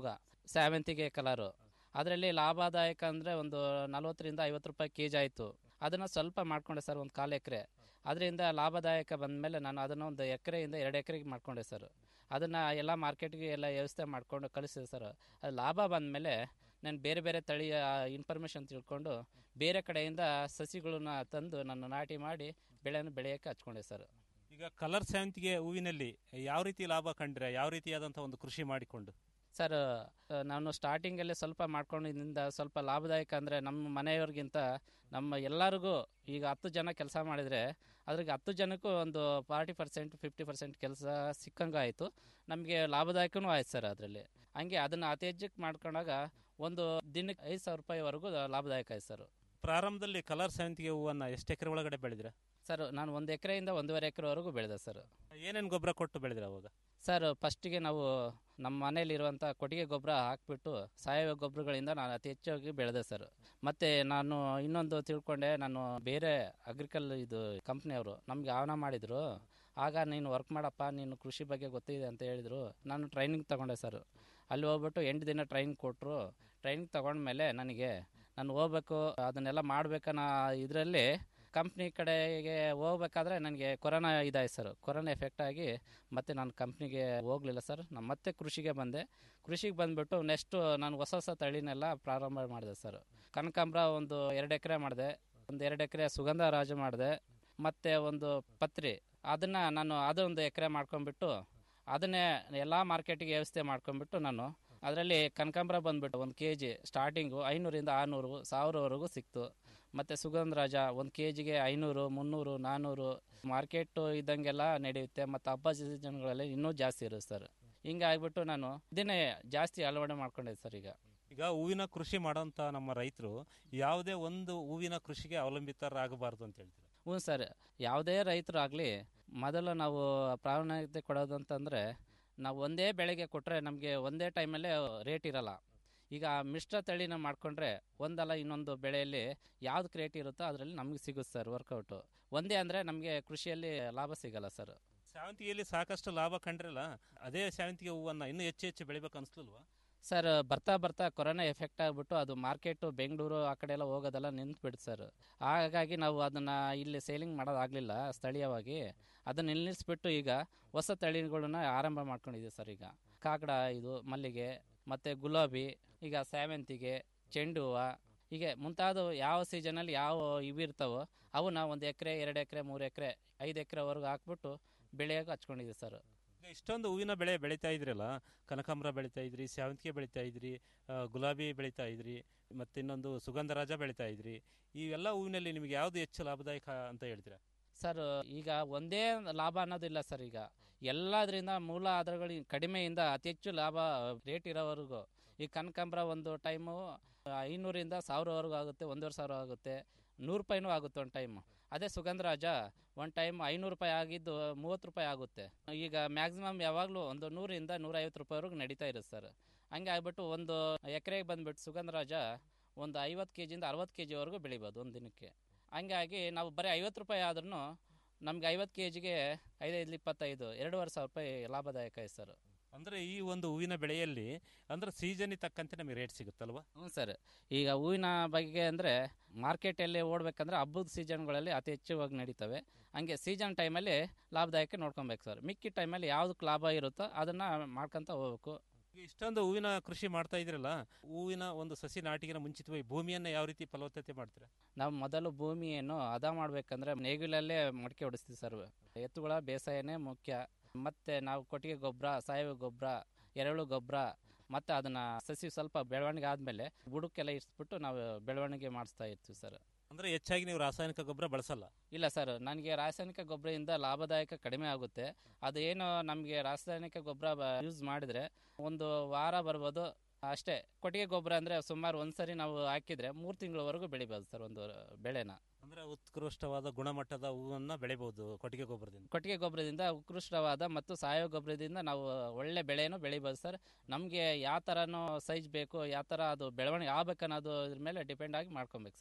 ಸೇವಂತಿಗೆ ಕಲರು ಅದರಲ್ಲಿ ಲಾಭದಾಯಕ ಅಂದರೆ ಒಂದು ನಲ್ವತ್ತರಿಂದ ಐವತ್ತು ರೂಪಾಯಿ ಕೆ ಜಿ ಆಯಿತು ಅದನ್ನು ಸ್ವಲ್ಪ ಮಾಡ್ಕೊಂಡೆ ಸರ್ ಒಂದು ಕಾಲು ಎಕರೆ ಅದರಿಂದ ಲಾಭದಾಯಕ ಬಂದಮೇಲೆ ನಾನು ಅದನ್ನು ಒಂದು ಎಕರೆಯಿಂದ ಎರಡು ಎಕರೆಗೆ ಮಾಡ್ಕೊಂಡೆ ಸರ್ ಅದನ್ನು ಎಲ್ಲ ಮಾರ್ಕೆಟ್ಗೆ ಎಲ್ಲ ವ್ಯವಸ್ಥೆ ಮಾಡಿಕೊಂಡು ಕಳಿಸಿದೆ ಸರ್ ಅದು ಲಾಭ ಬಂದಮೇಲೆ ನಾನು ಬೇರೆ ಬೇರೆ ತಳಿಯ ಇನ್ಫಾರ್ಮೇಷನ್ ತಿಳ್ಕೊಂಡು ಬೇರೆ ಕಡೆಯಿಂದ ಸಸಿಗಳನ್ನ ತಂದು ನಾನು ನಾಟಿ ಮಾಡಿ ಬೆಳೆಯನ್ನು ಬೆಳೆಯೋಕ್ಕೆ ಹಚ್ಕೊಂಡೆ ಸರ್ ಈಗ ಕಲರ್ ಸೇವಂತಿಗೆ ಹೂವಿನಲ್ಲಿ ಯಾವ ರೀತಿ ಲಾಭ ಕಂಡ್ರೆ ಯಾವ ರೀತಿಯಾದಂತಹ ಒಂದು ಕೃಷಿ ಮಾಡಿಕೊಂಡು ಸರ್ ಆ, ನಾನು ಸ್ಟಾರ್ಟಿಂಗಲ್ಲೇ ಸ್ವಲ್ಪ ಮಾಡ್ಕೊಂಡಿದ್ದರಿಂದ ಸ್ವಲ್ಪ ಲಾಭದಾಯಕ ಅಂದರೆ ನಮ್ಮ ಮನೆಯವ್ರಿಗಿಂತ ನಮ್ಮ ಎಲ್ಲರಿಗೂ ಈಗ ಹತ್ತು ಜನ ಕೆಲಸ ಮಾಡಿದರೆ ಅದ್ರಿಗೆ ಹತ್ತು ಜನಕ್ಕೂ ಒಂದು ಫಾರ್ಟಿ ಪರ್ಸೆಂಟ್ ಫಿಫ್ಟಿ ಪರ್ಸೆಂಟ್ ಕೆಲಸ ಸಿಕ್ಕಂಗೆ ಆಯಿತು ನಮಗೆ ಲಾಭದಾಯಕನೂ ಆಯ್ತು ಸರ್ ಅದರಲ್ಲಿ ಹಂಗೆ ಅದನ್ನು ಅತಿ ಹೆಚ್ಚಕ್ಕೆ ಮಾಡ್ಕೊಂಡಾಗ ಒಂದು ದಿನಕ್ಕೆ ಐದು ಸಾವಿರ ರೂಪಾಯಿವರೆಗೂ ಲಾಭದಾಯಕ ಆಯ್ತು ಸರ್ ಪ್ರಾರಂಭದಲ್ಲಿ ಕಲರ್ ಸೇವಂತಿಗೆ ಹೂವನ್ನ ಎಷ್ಟು ಎಕರೆ ಒಳಗಡೆ ಬೆಳೆದ್ರ ಸರ್ ನಾನು ಒಂದು ಎಕರೆಯಿಂದ ಒಂದೂವರೆ ಎಕರೆವರೆಗೂ ಬೆಳೆದೆ ಸರ್ ಏನೇನು ಗೊಬ್ಬರ ಕೊಟ್ಟು ಬೆಳೆದ್ರ ಅವಾಗ ಸರ್ ಫಸ್ಟಿಗೆ ನಾವು ನಮ್ಮ ಮನೇಲಿರುವಂಥ ಕೊಟ್ಟಿಗೆ ಗೊಬ್ಬರ ಹಾಕ್ಬಿಟ್ಟು ಸಾವಯವ ಗೊಬ್ಬರಗಳಿಂದ ನಾನು ಅತಿ ಹೆಚ್ಚಾಗಿ ಬೆಳೆದೆ ಸರ್ ಮತ್ತು ನಾನು ಇನ್ನೊಂದು ತಿಳ್ಕೊಂಡೆ ನಾನು ಬೇರೆ ಅಗ್ರಿಕಲ್ ಇದು ಕಂಪ್ನಿಯವರು ನಮಗೆ ಆಹ್ವಾನ ಮಾಡಿದರು ಆಗ ನೀನು ವರ್ಕ್ ಮಾಡಪ್ಪ ನೀನು ಕೃಷಿ ಬಗ್ಗೆ ಗೊತ್ತಿದೆ ಅಂತ ಹೇಳಿದರು ನಾನು ಟ್ರೈನಿಂಗ್ ತಗೊಂಡೆ ಸರ್ ಅಲ್ಲಿ ಹೋಗ್ಬಿಟ್ಟು ಎಂಟು ದಿನ ಟ್ರೈನಿಂಗ್ ಕೊಟ್ಟರು ಟ್ರೈನಿಂಗ್ ತಗೊಂಡ್ಮೇಲೆ ನನಗೆ ನಾನು ಹೋಗ್ಬೇಕು ಅದನ್ನೆಲ್ಲ ಮಾಡ್ಬೇಕನ್ನೋ ಇದರಲ್ಲಿ ಕಂಪ್ನಿ ಕಡೆಗೆ ಹೋಗ್ಬೇಕಾದ್ರೆ ನನಗೆ ಕೊರೋನಾ ಇದಾಯ್ತು ಸರ್ ಕೊರೋನಾ ಎಫೆಕ್ಟ್ ಆಗಿ ಮತ್ತೆ ನಾನು ಕಂಪ್ನಿಗೆ ಹೋಗಲಿಲ್ಲ ಸರ್ ನಾನು ಮತ್ತೆ ಕೃಷಿಗೆ ಬಂದೆ ಕೃಷಿಗೆ ಬಂದುಬಿಟ್ಟು ನೆಕ್ಸ್ಟು ನಾನು ಹೊಸ ಹೊಸ ತಳಿನೆಲ್ಲ ಪ್ರಾರಂಭ ಮಾಡಿದೆ ಸರ್ ಕನಕಾಂಬ್ರ ಒಂದು ಎರಡು ಎಕರೆ ಮಾಡಿದೆ ಒಂದು ಎರಡು ಎಕರೆ ಸುಗಂಧ ರಾಜ ಮಾಡಿದೆ ಮತ್ತು ಒಂದು ಪತ್ರಿ ಅದನ್ನು ನಾನು ಅದೊಂದು ಎಕರೆ ಮಾಡ್ಕೊಂಡ್ಬಿಟ್ಟು ಅದನ್ನೇ ಎಲ್ಲ ಮಾರ್ಕೆಟಿಗೆ ವ್ಯವಸ್ಥೆ ಮಾಡ್ಕೊಂಡ್ಬಿಟ್ಟು ನಾನು ಅದರಲ್ಲಿ ಕನಕಾಂಬ್ರ ಬಂದ್ಬಿಟ್ಟು ಒಂದು ಕೆ ಜಿ ಸ್ಟಾರ್ಟಿಂಗು ಐನೂರಿಂದ ಆರುನೂರು ಸಾವಿರವರೆಗೂ ಸಿಕ್ತು ಮತ್ತು ಸುಗಂಧ ರಾಜ ಒಂದು ಕೆ ಜಿಗೆ ಐನೂರು ಮುನ್ನೂರು ನಾನ್ನೂರು ಮಾರ್ಕೆಟು ಇದ್ದಂಗೆಲ್ಲ ನಡೆಯುತ್ತೆ ಮತ್ತು ಹಬ್ಬ ಸೀಸನ್ಗಳಲ್ಲಿ ಇನ್ನೂ ಜಾಸ್ತಿ ಇರುತ್ತೆ ಸರ್ ಹಿಂಗೆ ಆಗ್ಬಿಟ್ಟು ನಾನು ಇದನ್ನೇ ಜಾಸ್ತಿ ಅಳವಡೆ ಮಾಡ್ಕೊಂಡಿದ್ದೆ ಸರ್ ಈಗ ಈಗ ಹೂವಿನ ಕೃಷಿ ಮಾಡೋಂಥ ನಮ್ಮ ರೈತರು ಯಾವುದೇ ಒಂದು ಹೂವಿನ ಕೃಷಿಗೆ ಅವಲಂಬಿತರಾಗಬಾರ್ದು ಅಂತ ಹೇಳ್ತಾರೆ ಹ್ಞೂ ಸರ್ ಯಾವುದೇ ರೈತರು ಆಗಲಿ ಮೊದಲು ನಾವು ಪ್ರಾಮಾಣಿಕತೆ ಕೊಡೋದು ಅಂತಂದರೆ ನಾವು ಒಂದೇ ಬೆಳೆಗೆ ಕೊಟ್ಟರೆ ನಮಗೆ ಒಂದೇ ಟೈಮಲ್ಲೇ ರೇಟ್ ಇರಲ್ಲ ಈಗ ಮಿಶ್ರ ತಳಿನ ಮಾಡಿಕೊಂಡ್ರೆ ಒಂದಲ್ಲ ಇನ್ನೊಂದು ಬೆಳೆಯಲ್ಲಿ ಯಾವ್ದು ರೇಟ್ ಇರುತ್ತೋ ಅದರಲ್ಲಿ ನಮಗೆ ಸಿಗುತ್ತೆ ಸರ್ ವರ್ಕೌಟು ಒಂದೇ ಅಂದರೆ ನಮಗೆ ಕೃಷಿಯಲ್ಲಿ ಲಾಭ ಸಿಗಲ್ಲ ಸರ್ ಸೇವಂತಿಗೆಯಲ್ಲಿ ಸಾಕಷ್ಟು ಲಾಭ ಕಂಡ್ರಲ್ಲ ಅದೇ ಸೇವಂತಿಗೆ ಹೂವನ್ನ ಇನ್ನೂ ಹೆಚ್ಚು ಹೆಚ್ಚು ಬೆಳಿಬೇಕು ಅನಿಸ್ಲಿಲ್ವಾ ಸರ್ ಬರ್ತಾ ಬರ್ತಾ ಕೊರೋನಾ ಎಫೆಕ್ಟ್ ಆಗಿಬಿಟ್ಟು ಅದು ಮಾರ್ಕೆಟು ಬೆಂಗಳೂರು ಆ ಕಡೆ ಎಲ್ಲ ಹೋಗೋದೆಲ್ಲ ನಿಂತ್ಬಿಡ್ತು ಸರ್ ಹಾಗಾಗಿ ನಾವು ಅದನ್ನು ಇಲ್ಲಿ ಸೇಲಿಂಗ್ ಮಾಡೋದಾಗಲಿಲ್ಲ ಸ್ಥಳೀಯವಾಗಿ ಅದನ್ನು ನಿಲ್ಲಿಸ್ಬಿಟ್ಟು ಈಗ ಹೊಸ ತಳಿಗಳನ್ನ ಆರಂಭ ಮಾಡ್ಕೊಂಡಿದ್ದೀವಿ ಸರ್ ಈಗ ಕಾಕಡ ಇದು ಮಲ್ಲಿಗೆ ಮತ್ತು ಗುಲಾಬಿ ಈಗ ಸೇವಂತಿಗೆ ಚೆಂಡು ಹೂವು ಹೀಗೆ ಮುಂತಾದ ಯಾವ ಸೀಸನಲ್ಲಿ ಯಾವ ಇವಿರ್ತಾವೋ ಅವನ್ನ ಒಂದು ಎಕರೆ ಎರಡು ಎಕರೆ ಮೂರು ಎಕರೆ ಐದು ಎಕರೆವರೆಗೂ ಹಾಕ್ಬಿಟ್ಟು ಬೆಳೆಯೋಕೆ ಹಚ್ಕೊಂಡಿದ್ದೀವಿ ಸರ್ ಈಗ ಇಷ್ಟೊಂದು ಹೂವಿನ ಬೆಳೆ ಬೆಳೀತಾ ಇದ್ರಲ್ಲ ಕನಕಾಂಬರ ಬೆಳೀತಾ ಇದ್ರಿ ಸೇವಂತಿಗೆ ಬೆಳೀತಾ ಇದ್ರಿ ಆ, ಗುಲಾಬಿ ಬೆಳೀತಾ ಇದ್ರಿ ಮತ್ತೆ ಇನ್ನೊಂದು ಸುಗಂಧರಾಜ ಬೆಳೀತಾ ಇದ್ರಿ ಇವೆಲ್ಲ ಹೂವಿನಲ್ಲಿ ನಿಮಗೆ ಯಾವ್ದು ಹೆಚ್ಚು ಲಾಭದಾಯಕ ಅಂತ ಹೇಳ್ತೀರಾ ಸರ್ ಈಗ ಒಂದೇ ಲಾಭ ಅನ್ನೋದಿಲ್ಲ ಸರ್ ಈಗ ಎಲ್ಲದರಿಂದ ಮೂಲ ಆಧಾರಗಳು ಕಡಿಮೆಯಿಂದ ಅತಿ ಹೆಚ್ಚು ಲಾಭ ರೇಟ್ ಇರೋವರೆಗೂ ಈ ಕನಕಾಂಬರ ಒಂದು ಟೈಮು ಐನೂರಿಂದ ಸಾವಿರವರೆಗೂ ಆಗುತ್ತೆ ಒಂದೂವರೆ ಸಾವಿರ ಆಗುತ್ತೆ ನೂರು ರೂಪಾಯಿನೂ ಆಗುತ್ತೆ ಒಂದು ಟೈಮ್ ಅದೇ ಸುಗಂಧರಾಜ ಒಂದು ಟೈಮ್ ಐನೂರು ರೂಪಾಯಿ ಆಗಿದ್ದು ಮೂವತ್ತು ರೂಪಾಯಿ ಆಗುತ್ತೆ ಈಗ ಮ್ಯಾಕ್ಸಿಮಮ್ ಯಾವಾಗಲೂ ಒಂದು ನೂರಿಂದ ನೂರೈವತ್ತು ರೂಪಾಯಿವರೆಗೂ ನಡೀತಾ ಇರುತ್ತೆ ಸರ್ ಹಂಗೆ ಆಗ್ಬಿಟ್ಟು ಒಂದು ಎಕರೆಗೆ ಬಂದ್ಬಿಟ್ಟು ಸುಗಂಧರಾಜ ಒಂದು ಐವತ್ತು ಕೆ ಜಿಯಿಂದ ಅರವತ್ತು ಕೆ ಜಿವರೆಗೂ ಬೆಳಿಬೋದು ಒಂದು ದಿನಕ್ಕೆ ಹಂಗಾಗಿ ನಾವು ಬರೀ ಐವತ್ತು ರೂಪಾಯಿ ಆದ್ರೂ ನಮ್ಗೆ ಐವತ್ತು ಕೆ ಜಿಗೆ ಐದೈದು ಇಪ್ಪತ್ತೈದು ಎರಡೂವರೆ ಸಾವಿರ ರೂಪಾಯಿ ಲಾಭದಾಯಕ ಇದೆ ಸರ್ ಅಂದ್ರೆ ಈ ಒಂದು ಹೂವಿನ ಬೆಳೆಯಲ್ಲಿ ಅಂದ್ರೆ ಸೀಸನ್ ತಕ್ಕಂತೆ ನಮಗೆ ರೇಟ್ ಸಿಗುತ್ತಲ್ವಾ ಹ್ಞೂ ಸರ್ ಈಗ ಹೂವಿನ ಬಗ್ಗೆ ಅಂದರೆ ಮಾರ್ಕೆಟಲ್ಲಿ ಓಡಬೇಕಂದ್ರೆ ಹಬ್ಬದ ಸೀಸನ್ಗಳಲ್ಲಿ ಅತಿ ಹೆಚ್ಚುವಾಗಿ ನಡೀತವೆ ಹಂಗೆ ಸೀಸನ್ ಟೈಮಲ್ಲಿ ಲಾಭದಾಯಕ ನೋಡ್ಕೊಬೇಕು ಸರ್ ಮಿಕ್ಕಿ ಟೈಮಲ್ಲಿ ಯಾವುದಕ್ಕೆ ಲಾಭ ಇರುತ್ತೋ ಅದನ್ನು ಮಾಡ್ಕೊತ ಹೋಗ್ಬೇಕು ಈಗ ಇಷ್ಟೊಂದು ಹೂವಿನ ಕೃಷಿ ಮಾಡ್ತಾ ಇದ್ರಲ್ಲ ಹೂವಿನ ಒಂದು ಸಸಿ ನಾಟಿಗಿನ ಮುಂಚಿತವಾಗಿ ಭೂಮಿಯನ್ನ ಯಾವ ರೀತಿ ಫಲವತ್ತತೆ ಮಾಡ್ತೀರಾ ನಾವು ಮೊದಲು ಭೂಮಿಯನ್ನು ಹದ ಮಾಡಬೇಕಂದ್ರೆ ನೇಗಿಲಲ್ಲೇ ಮಡಿಕೆ ಹೊಡಿಸ್ತೀವಿ ಸರ್ ಎತ್ತುಗಳ ಬೇಸಾಯನೇ ಮುಖ್ಯ ಮತ್ತು ನಾವು ಕೊಟ್ಟಿಗೆ ಗೊಬ್ಬರ ಸಾವಯವ ಗೊಬ್ಬರ ಎರೆಹುಳು ಗೊಬ್ಬರ ಮತ್ತು ಅದನ್ನು ಸಸಿ ಸ್ವಲ್ಪ ಬೆಳವಣಿಗೆ ಆದಮೇಲೆ ಬುಡಕ್ಕೆಲ್ಲ ಇರಿಸ್ಬಿಟ್ಟು ನಾವು ಬೆಳವಣಿಗೆ ಮಾಡಿಸ್ತಾ ಇರ್ತೀವಿ ಸರ್ ಅಂದ್ರೆ ಹೆಚ್ಚಾಗಿ ನೀವು ರಾಸಾಯನಿಕ ಗೊಬ್ಬರ ಬಳಸಲ್ಲ ಇಲ್ಲ ಸರ್ ನನಗೆ ರಾಸಾಯನಿಕ ಗೊಬ್ಬರದಿಂದ ಲಾಭದಾಯಕ ಕಡಿಮೆ ಆಗುತ್ತೆ ಅದು ಏನು ನಮಗೆ ರಾಸಾಯನಿಕ ಗೊಬ್ಬರ ಯೂಸ್ ಮಾಡಿದರೆ ಒಂದು ವಾರ ಬರ್ಬೋದು ಅಷ್ಟೇ ಕೊಟ್ಟಿಗೆ ಗೊಬ್ಬರ ಅಂದರೆ ಸುಮಾರು ಒಂದ್ಸರಿ ನಾವು ಹಾಕಿದರೆ ಮೂರು ತಿಂಗಳವರೆಗೂ ಬೆಳಿಬೋದು ಸರ್ ಒಂದು ಬೆಳೆನ ಅಂದ್ರೆ ಉತ್ಕೃಷ್ಟವಾದ ಗುಣಮಟ್ಟದ ಹೂವನ್ನ ಬೆಳಿಬಹುದು ಕೊಟ್ಟಿಗೆ ಗೊಬ್ಬರದಿಂದ ಕೊಟ್ಟಿಗೆ ಗೊಬ್ಬರದಿಂದ ಉತ್ಕೃಷ್ಟವಾದ ಮತ್ತು ಸಾವಯವ ಗೊಬ್ಬರದಿಂದ ನಾವು ಒಳ್ಳೆ ಬೆಳೆನೂ ಬೆಳಿಬೋದು ಸರ್ ನಮಗೆ ಯಾವ ಥರನೂ ಸೈಜ್ ಬೇಕು ಯಾವ ಥರ ಅದು ಬೆಳವಣಿಗೆ ಆಗ್ಬೇಕನ್ನೋದು ಇದ್ರ ಮೇಲೆ ಡಿಪೆಂಡ್ ಆಗಿ ಮಾಡ್ಕೊಬೇಕು ಸರ್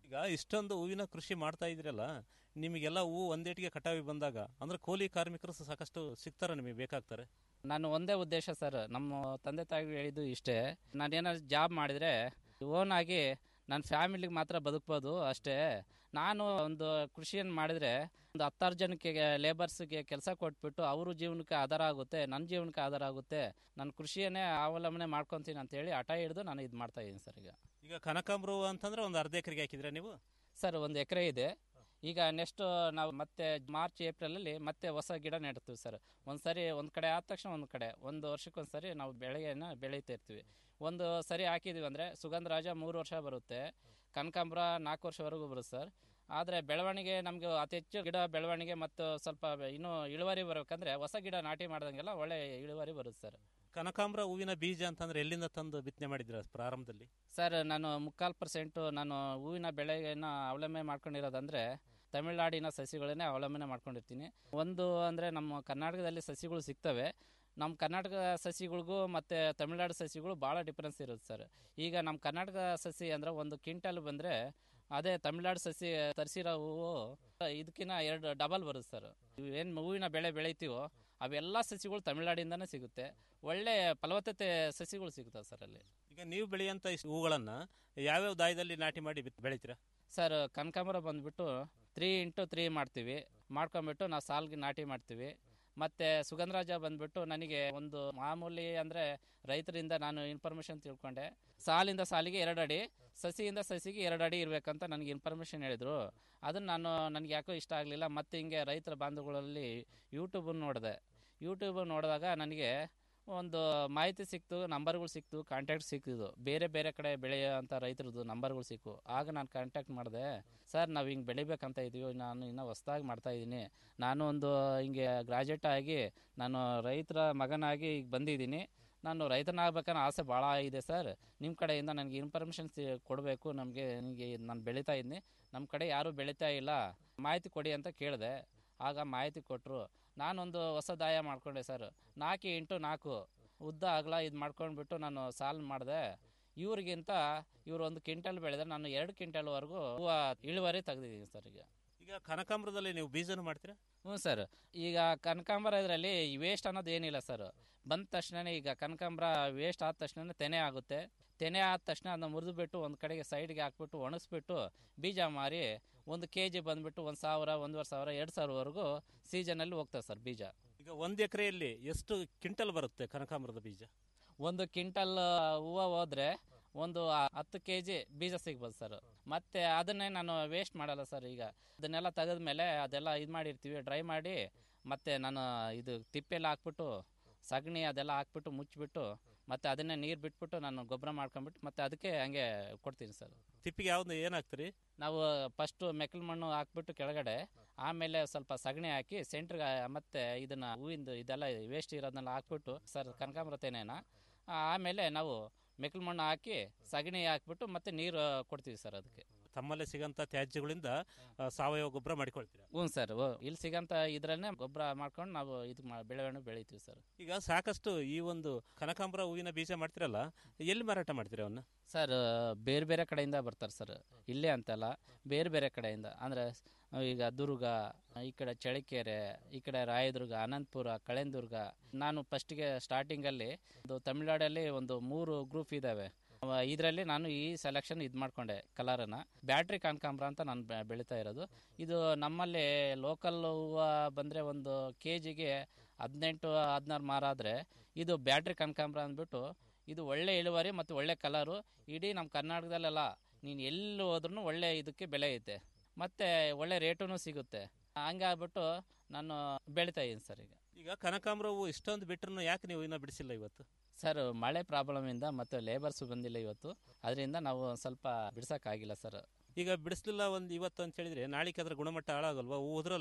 ಈಗ ಇಷ್ಟೊಂದು ಹೂವಿನ ಕೃಷಿ ಮಾಡ್ತಾ ಇದ್ರಲ್ಲ ನಿಮಗೆಲ್ಲ ಹೂವು ಒಂದೇಟಿಗೆ ಕಟಾವಿ ಬಂದಾಗ ಅಂದ್ರೆ ಕೂಲಿ ಕಾರ್ಮಿಕರು ಸಹ ಸಾಕಷ್ಟು ಸಿಗ್ತಾರ ನಿಮಗೆ ಬೇಕಾಗ್ತಾರೆ ನಾನು ಒಂದೇ ಉದ್ದೇಶ ಸರ್ ನಮ್ಮ ತಂದೆ ತಾಯಿ ಹೇಳಿದ್ದು ಇಷ್ಟೇ ನಾನು ಏನಾದ್ರು ಜಾಬ್ ಮಾಡಿದರೆ ಓನ್ ಆಗಿ ನನ್ನ ಫ್ಯಾಮಿಲಿಗೆ ಮಾತ್ರ ಬದುಕ್ಬೋದು ಅಷ್ಟೇ ನಾನು ಒಂದು ಕೃಷಿಯನ್ನು ಮಾಡಿದರೆ ಒಂದು ಹತ್ತಾರು ಜನಕ್ಕೆ ಲೇಬರ್ಸ್ಗೆ ಕೆಲಸ ಕೊಟ್ಬಿಟ್ಟು ಅವ್ರ ಜೀವನಕ್ಕೆ ಆಧಾರ ಆಗುತ್ತೆ ನನ್ನ ಜೀವನಕ್ಕೆ ಆಧಾರ ಆಗುತ್ತೆ ನಾನು ಕೃಷಿಯನ್ನೇ ಅವಲಂಬನೆ ಮಾಡ್ಕೊತೀನಿ ಅಂತೇಳಿ ಹಠ ಹಿಡಿದು ನಾನು ಇದು ಮಾಡ್ತಾ ಇದ್ದೀನಿ ಸರ್ ಈಗ ಈಗ ಕನಕಾಂಬರು ಅಂತಂದ್ರೆ ಒಂದು ಅರ್ಧ ಎಕರೆಗೆ ಹಾಕಿದ್ರೆ ನೀವು ಸರ್ ಒಂದು ಎಕರೆ ಇದೆ ಈಗ ನೆಕ್ಸ್ಟ್ ನಾವು ಮತ್ತೆ ಮಾರ್ಚ್ ಏಪ್ರಿಲಲ್ಲಿ ಮತ್ತೆ ಹೊಸ ಗಿಡ ನೆಡ್ತೀವಿ ಸರ್ ಒಂದು ಸರಿ ಒಂದು ಕಡೆ ಆದ ತಕ್ಷಣ ಒಂದು ಕಡೆ ಒಂದು ವರ್ಷಕ್ಕೊಂದು ಸರಿ ನಾವು ಬೆಳೆಯನ್ನು ಬೆಳೀತಾ ಇರ್ತೀವಿ ಒಂದು ಸರಿ ಹಾಕಿದ್ವಿ ಅಂದರೆ ಸುಗಂಧರಾಜ ಮೂರು ವರ್ಷ ಬರುತ್ತೆ ಕನಕಾಂಬರ ನಾಲ್ಕು ವರ್ಷವರೆಗೂ ಬರುತ್ತೆ ಸರ್ ಆದರೆ ಬೆಳವಣಿಗೆ ನಮಗೆ ಅತಿ ಹೆಚ್ಚು ಗಿಡ ಬೆಳವಣಿಗೆ ಮತ್ತು ಸ್ವಲ್ಪ ಇನ್ನೂ ಇಳುವರಿ ಬರಬೇಕಂದ್ರೆ ಹೊಸ ಗಿಡ ನಾಟಿ ಮಾಡ್ದಂಗೆಲ್ಲ ಒಳ್ಳೆ ಇಳುವರಿ ಬರುತ್ತೆ ಸರ್ ಕನಕಾಂಬರ ಹೂವಿನ ಬೀಜ ಅಂತಂದ್ರೆ ಎಲ್ಲಿಂದ ತಂದು ಬಿತ್ತನೆ ಮಾಡಿದ್ರ ಪ್ರಾರಂಭದಲ್ಲಿ ಸರ್ ನಾನು ಮುಕ್ಕಾಲು ಪರ್ಸೆಂಟು ನಾನು ಹೂವಿನ ಬೆಳೆಯನ್ನು ಅವಲಂಬನೆ ಮಾಡ್ಕೊಂಡಿರೋದಂದರೆ ತಮಿಳುನಾಡಿನ ಸಸಿಗಳನ್ನೇ ಅವಲಂಬನೆ ಮಾಡ್ಕೊಂಡಿರ್ತೀನಿ ಒಂದು ಅಂದರೆ ನಮ್ಮ ಕರ್ನಾಟಕದಲ್ಲಿ ಸಸಿಗಳು ಸಿಗ್ತವೆ ನಮ್ಮ ಕರ್ನಾಟಕ ಸಸಿಗಳಿಗೂ ಮತ್ತು ತಮಿಳ್ನಾಡು ಸಸಿಗಳು ಭಾಳ ಡಿಫ್ರೆನ್ಸ್ ಇರುತ್ತೆ ಸರ್ ಈಗ ನಮ್ಮ ಕರ್ನಾಟಕ ಸಸಿ ಅಂದರೆ ಒಂದು ಕ್ವಿಂಟಲ್ ಬಂದರೆ ಅದೇ ತಮಿಳ್ನಾಡು ಸಸಿ ತರಿಸಿರೋ ಹೂವು ಇದಕ್ಕಿಂತ ಎರಡು ಡಬಲ್ ಬರುತ್ತೆ ಸರ್ ಏನು ಹೂವಿನ ಬೆಳೆ ಬೆಳಿತೀವೋ ಅವೆಲ್ಲ ಸಸಿಗಳು ತಮಿಳ್ನಾಡಿಂದನೇ ಸಿಗುತ್ತೆ ಒಳ್ಳೆ ಫಲವತ್ತತೆ ಸಸಿಗಳು ಸಿಗ್ತವೆ ಸರ್ ಅಲ್ಲಿ ಈಗ ನೀವು ಬೆಳೆಯಂತ ಇಷ್ಟು ಹೂಗಳನ್ನ ಯಾವ್ಯಾವ ದಾಯದಲ್ಲಿ ನಾಟಿ ಮಾಡಿ ಬಿತ್- ಬೆಳಿತೀರಾ ಸರ್ ಕನಕಾಂಬರ ಬಂದ್ಬಿಟ್ಟು ತ್ರೀ ಇಂಟು ತ್ರೀ ಮಾಡ್ತೀವಿ ಮಾಡ್ಕೊಂಬಿಟ್ಟು ನಾವು ಸಾಲ್ಗೆ ನಾಟಿ ಮಾಡ್ತೀವಿ ಮತ್ತು ಸುಗಂಧರಾಜ ಬಂದ್ಬಿಟ್ಟು ನನಗೆ ಒಂದು ಮಾಮೂಲಿ ಅಂದರೆ ರೈತರಿಂದ ನಾನು ಇನ್ಫಾರ್ಮೇಷನ್ ತಿಳ್ಕೊಂಡೆ ಸಾಲಿಂದ ಸಾಲಿಗೆ ಎರಡು ಅಡಿ ಸಸಿಯಿಂದ ಸಸಿಗೆ ಎರಡು ಅಡಿ ಇರಬೇಕಂತ ನನಗೆ ಇನ್ಫಾರ್ಮೇಷನ್ ಹೇಳಿದರು ಅದನ್ನು ನಾನು ನನಗೆ ಯಾಕೋ ಇಷ್ಟ ಆಗಲಿಲ್ಲ ಮತ್ತು ಹಿಂಗೆ ರೈತರ ಬಾಂಧವಗಳಲ್ಲಿ ಯೂಟ್ಯೂಬನ್ನು ನೋಡಿದೆ ಯೂಟ್ಯೂಬ್ ನೋಡಿದಾಗ ನನಗೆ ಒಂದು ಮಾಹಿತಿ ಸಿಕ್ತು ನಂಬರ್ಗಳು ಸಿಕ್ತು ಕಾಂಟ್ಯಾಕ್ಟ್ ಸಿಕ್ಕಿದ್ದು ಬೇರೆ ಬೇರೆ ಕಡೆ ಬೆಳೆಯೋಂಥ ರೈತರದ್ದು ನಂಬರ್ಗಳು ಸಿಕ್ಕು ಆಗ ನಾನು ಕಾಂಟ್ಯಾಕ್ಟ್ ಮಾಡಿದೆ ಸರ್ ನಾವು ಹಿಂಗೆ ಬೆಳಿಬೇಕಂತ ಇದೀವಿ ನಾನು ಇನ್ನೂ ಹೊಸ್ದಾಗಿ ಮಾಡ್ತಾ ಇದ್ದೀನಿ ನಾನು ಒಂದು ಹಿಂಗೆ ಗ್ರಾಜುಯೇಟ್ ಆಗಿ ನಾನು ರೈತರ ಮಗನಾಗಿ ಈಗ ಬಂದಿದ್ದೀನಿ ನಾನು ರೈತನಾಗಬೇಕನ್ನೋ ಆಸೆ ಭಾಳ ಇದೆ ಸರ್ ನಿಮ್ಮ ಕಡೆಯಿಂದ ನನಗೆ ಇನ್ಫಾರ್ಮೇಷನ್ ಕೊಡಬೇಕು ನಮಗೆ ನನಗೆ ನಾನು ಬೆಳೀತಾ ಇದ್ದೀನಿ ನಮ್ಮ ಕಡೆ ಯಾರೂ ಬೆಳೀತಾ ಇಲ್ಲ ಮಾಹಿತಿ ಕೊಡಿ ಅಂತ ಕೇಳಿದೆ ಆಗ ಮಾಹಿತಿ ಕೊಟ್ಟರು ನಾನೊಂದು ಹೊಸ ದಾಯ ಮಾಡ್ಕೊಂಡೆ ಸರ್ ನಾಲ್ಕು ಇಂಟು ನಾಲ್ಕು ಉದ್ದ ಅಗಲ ಇದು ಮಾಡ್ಕೊಂಡ್ಬಿಟ್ಟು ನಾನು ಸಾಲ್ ಮಾಡಿದೆ ಇವ್ರಿಗಿಂತ ಇವರು ಒಂದು ಕ್ವಿಂಟಲ್ ಬೆಳೆದ್ರೆ ನಾನು ಎರಡು ಕ್ವಿಂಟಲ್ವರೆಗೂ ಹೂವು ಇಳುವರಿ ತೆಗ್ದಿದ್ದೀನಿ ಸರ್ ಈಗ ಈಗ ಕನಕಾಂಬರದಲ್ಲಿ ನೀವು ಬೀಜನ ಮಾಡ್ತೀರಾ ಹ್ಞೂ ಸರ್ ಈಗ ಕನಕಾಂಬರ ಇದರಲ್ಲಿ ವೇಸ್ಟ್ ಅನ್ನೋದು ಏನಿಲ್ಲ ಸರ್ ಬಂದ ತಕ್ಷಣ ಈಗ ಕನಕಾಂಬರ ವೇಸ್ಟ್ ಆದ ತಕ್ಷಣ ತೆನೆ ಆಗುತ್ತೆ ತೆನೆ ಆದ ತಕ್ಷಣ ಅದನ್ನ ಮುರಿದು ಬಿಟ್ಟು ಒಂದು ಕಡೆಗೆ ಸೈಡ್ಗೆ ಹಾಕ್ಬಿಟ್ಟು ಒಣಗಿಸ್ಬಿಟ್ಟು ಬೀಜ ಮಾರಿ ಒಂದು ಕೆ ಜಿ ಬಂದ್ಬಿಟ್ಟು ಒಂದು ಸಾವಿರ ಒಂದೂವರೆ ಸಾವಿರ ಎರಡು ಸಾವಿರವರೆಗೂ ಸೀಸನಲ್ಲಿ ಹೋಗ್ತದೆ ಸರ್ ಬೀಜ ಈಗ ಒಂದು ಎಕರೆಯಲ್ಲಿ ಎಷ್ಟು ಕ್ವಿಂಟಲ್ ಬರುತ್ತೆ ಕನಕಾಂಬರದ ಬೀಜ ಒಂದು ಕ್ವಿಂಟಲ್ ಹೂವು ಹೋದ್ರೆ ಒಂದು ಹತ್ತು ಕೆ ಜಿ ಬೀಜ ಸಿಗ್ಬೋದು ಸರ್ ಮತ್ತೆ ಅದನ್ನೇ ನಾನು ವೇಸ್ಟ್ ಮಾಡಲ್ಲ ಸರ್ ಈಗ ಅದನ್ನೆಲ್ಲ ತೆಗೆದ್ಮೇಲೆ ಅದೆಲ್ಲ ಇದು ಮಾಡಿರ್ತೀವಿ ಡ್ರೈ ಮಾಡಿ ಮತ್ತೆ ನಾನು ಇದು ತಿಪ್ಪೆಲ್ಲ ಹಾಕ್ಬಿಟ್ಟು ಸಗಣಿ ಅದೆಲ್ಲ ಹಾಕ್ಬಿಟ್ಟು ಮುಚ್ಚಿಬಿಟ್ಟು ಮತ್ತೆ ಅದನ್ನೇ ನೀರು ಬಿಟ್ಬಿಟ್ಟು ನಾನು ಗೊಬ್ಬರ ಮಾಡ್ಕೊಂಡ್ಬಿಟ್ಟು ಮತ್ತೆ ಅದಕ್ಕೆ ಹಂಗೆ ಕೊಡ್ತೀನಿ ಸರ್ ತಿಪ್ಪಿಗೆ ಯಾವ್ದು ಏನಾಗ್ತೀರಿ ನಾವು ಫಸ್ಟು ಮೆಕ್ಕಲು ಮಣ್ಣು ಹಾಕ್ಬಿಟ್ಟು ಕೆಳಗಡೆ ಆಮೇಲೆ ಸ್ವಲ್ಪ ಸಗಣಿ ಹಾಕಿ ಸೆಂಟ್ರಿಗೆ ಮತ್ತೆ ಇದನ್ನ ಹೂವಿಂದು ಇದೆಲ್ಲ ವೇಸ್ಟ್ ಇರೋದನ್ನೆಲ್ಲ ಹಾಕ್ಬಿಟ್ಟು ಸರ್ ಕನಕಾಂಬರ ತೆನೆನ ಆಮೇಲೆ ನಾವು ಮೆಕ್ಕಲು ಮಣ್ಣು ಹಾಕಿ ಸಗಣಿ ಹಾಕ್ಬಿಟ್ಟು ಮತ್ತೆ ನೀರು ಕೊಡ್ತೀವಿ ಸರ್ ಅದಕ್ಕೆ ತಮ್ಮಲ್ಲೇ ಸಿಗಂತ ತ್ಯಾಜ್ಯಗಳಿಂದ ಆ, ಸಾವಯವ ಗೊಬ್ಬರ ಮಾಡಿಕೊಳ್ತೀರಾ ಹ್ಞೂ ಸರ್ ಇಲ್ಲಿ ಸಿಗಂತ ಇದ್ರಲ್ಲೇ ಗೊಬ್ಬರ ಮಾಡ್ಕೊಂಡು ನಾವು ಇದು ಮಾ- ಬೆಳೆಗಳನ್ನು ಬೆಳಿತೀವಿ ಸರ್ ಈಗ ಸಾಕಷ್ಟು ಈ ಒಂದು ಕನಕಾಂಬರ ಹೂವಿನ ಬೀಜ ಮಾಡ್ತಿರಲ್ಲ ಎಲ್ಲಿ ಮಾರಾಟ ಮಾಡ್ತೀರಾ ಅವನ್ನ ಸರ್ ಬೇರೆ ಬೇರೆ ಕಡೆಯಿಂದ ಬರ್ತಾರೆ ಸರ್ ಇಲ್ಲೇ ಅಂತಲ್ಲ ಬೇರೆ ಬೇರೆ ಕಡೆಯಿಂದ ಅಂದರೆ ಈಗ ದುರ್ಗ ಈ ಕಡೆ ಚಳಿಕೆರೆ ಈ ಕಡೆ ರಾಯದುರ್ಗ ಅನಂತಪುರ ಕಳೆಂದುರ್ಗ ನಾನು ಫಸ್ಟಿಗೆ ಸ್ಟಾರ್ಟಿಂಗಲ್ಲಿ ಒಂದು ತಮಿಳ್ನಾಡಲ್ಲಿ ಒಂದು ಮೂರು ಗ್ರೂಪ್ ಇದ್ದಾವೆ ಇದರಲ್ಲಿ ನಾನು ಈ ಸೆಲೆಕ್ಷನ್ ಇದು ಮಾಡ್ಕೊಂಡೆ ಕಲರನ್ನು ಬ್ಯಾಟ್ರಿ ಕನಕಾಂಬರ ಅಂತ ನಾನು ಬೆ- ಬೆಳೀತಾ ಇರೋದು ಇದು ನಮ್ಮಲ್ಲಿ ಲೋಕಲ್ ಹೂವು ಬಂದರೆ ಒಂದು ಕೆ ಜಿಗೆ ಹದಿನೆಂಟು ಹದಿನಾರು ಮಾರಾದರೆ ಇದು ಬ್ಯಾಟ್ರಿ ಕನಕಾಂಬರ ಅಂದ್ಬಿಟ್ಟು ಇದು ಒಳ್ಳೆ ಇಳುವರಿ ಮತ್ತು ಒಳ್ಳೆ ಕಲರು ಇಡೀ ನಮ್ಮ ಕರ್ನಾಟಕದಲ್ಲೆಲ್ಲ ನೀನು ಎಲ್ಲಿ ಹೋದ್ರೂ ಒಳ್ಳೆ ಇದಕ್ಕೆ ಬೆಲೆ ಐತೆ ಮತ್ತು ಒಳ್ಳೆ ರೇಟೂ ಸಿಗುತ್ತೆ ಹಂಗಾಗ್ಬಿಟ್ಟು ನಾನು ಬೆಳಿತಾ ಇದ್ದೀನಿ ಸರ್ ಈಗ ಈಗ ಕನಕಾಂಬರ ಹೂವು ಇಷ್ಟೊಂದು ಬಿಟ್ರು ಯಾಕೆ ನೀವು ಇನ್ನೂ ಬಿಡಿಸಿಲ್ಲ ಇವತ್ತು ಸರ್ ಮಳೆ ಪ್ರಾಬ್ಲಮಿಂದ ಮತ್ತು ಲೇಬರ್ಸು ಬಂದಿಲ್ಲ ಇವತ್ತು ಅದರಿಂದ ನಾವು ಸ್ವಲ್ಪ ಬಿಡ್ಸೋಕ್ಕಾಗಿಲ್ಲ ಸರ್ ಈಗ ಬಿಡಿಸ್ಲಿಲ್ಲ ಒಂದು ಇವತ್ತು ಅಂತ ಹೇಳಿದ್ರೆ ನಾಳೆಗೆ ಅದ್ರ ಗುಣಮಟ್ಟ ಹಾಳಾಗಲ್ವಾ ಹೂ ಉದ್ರಲ್ವಾ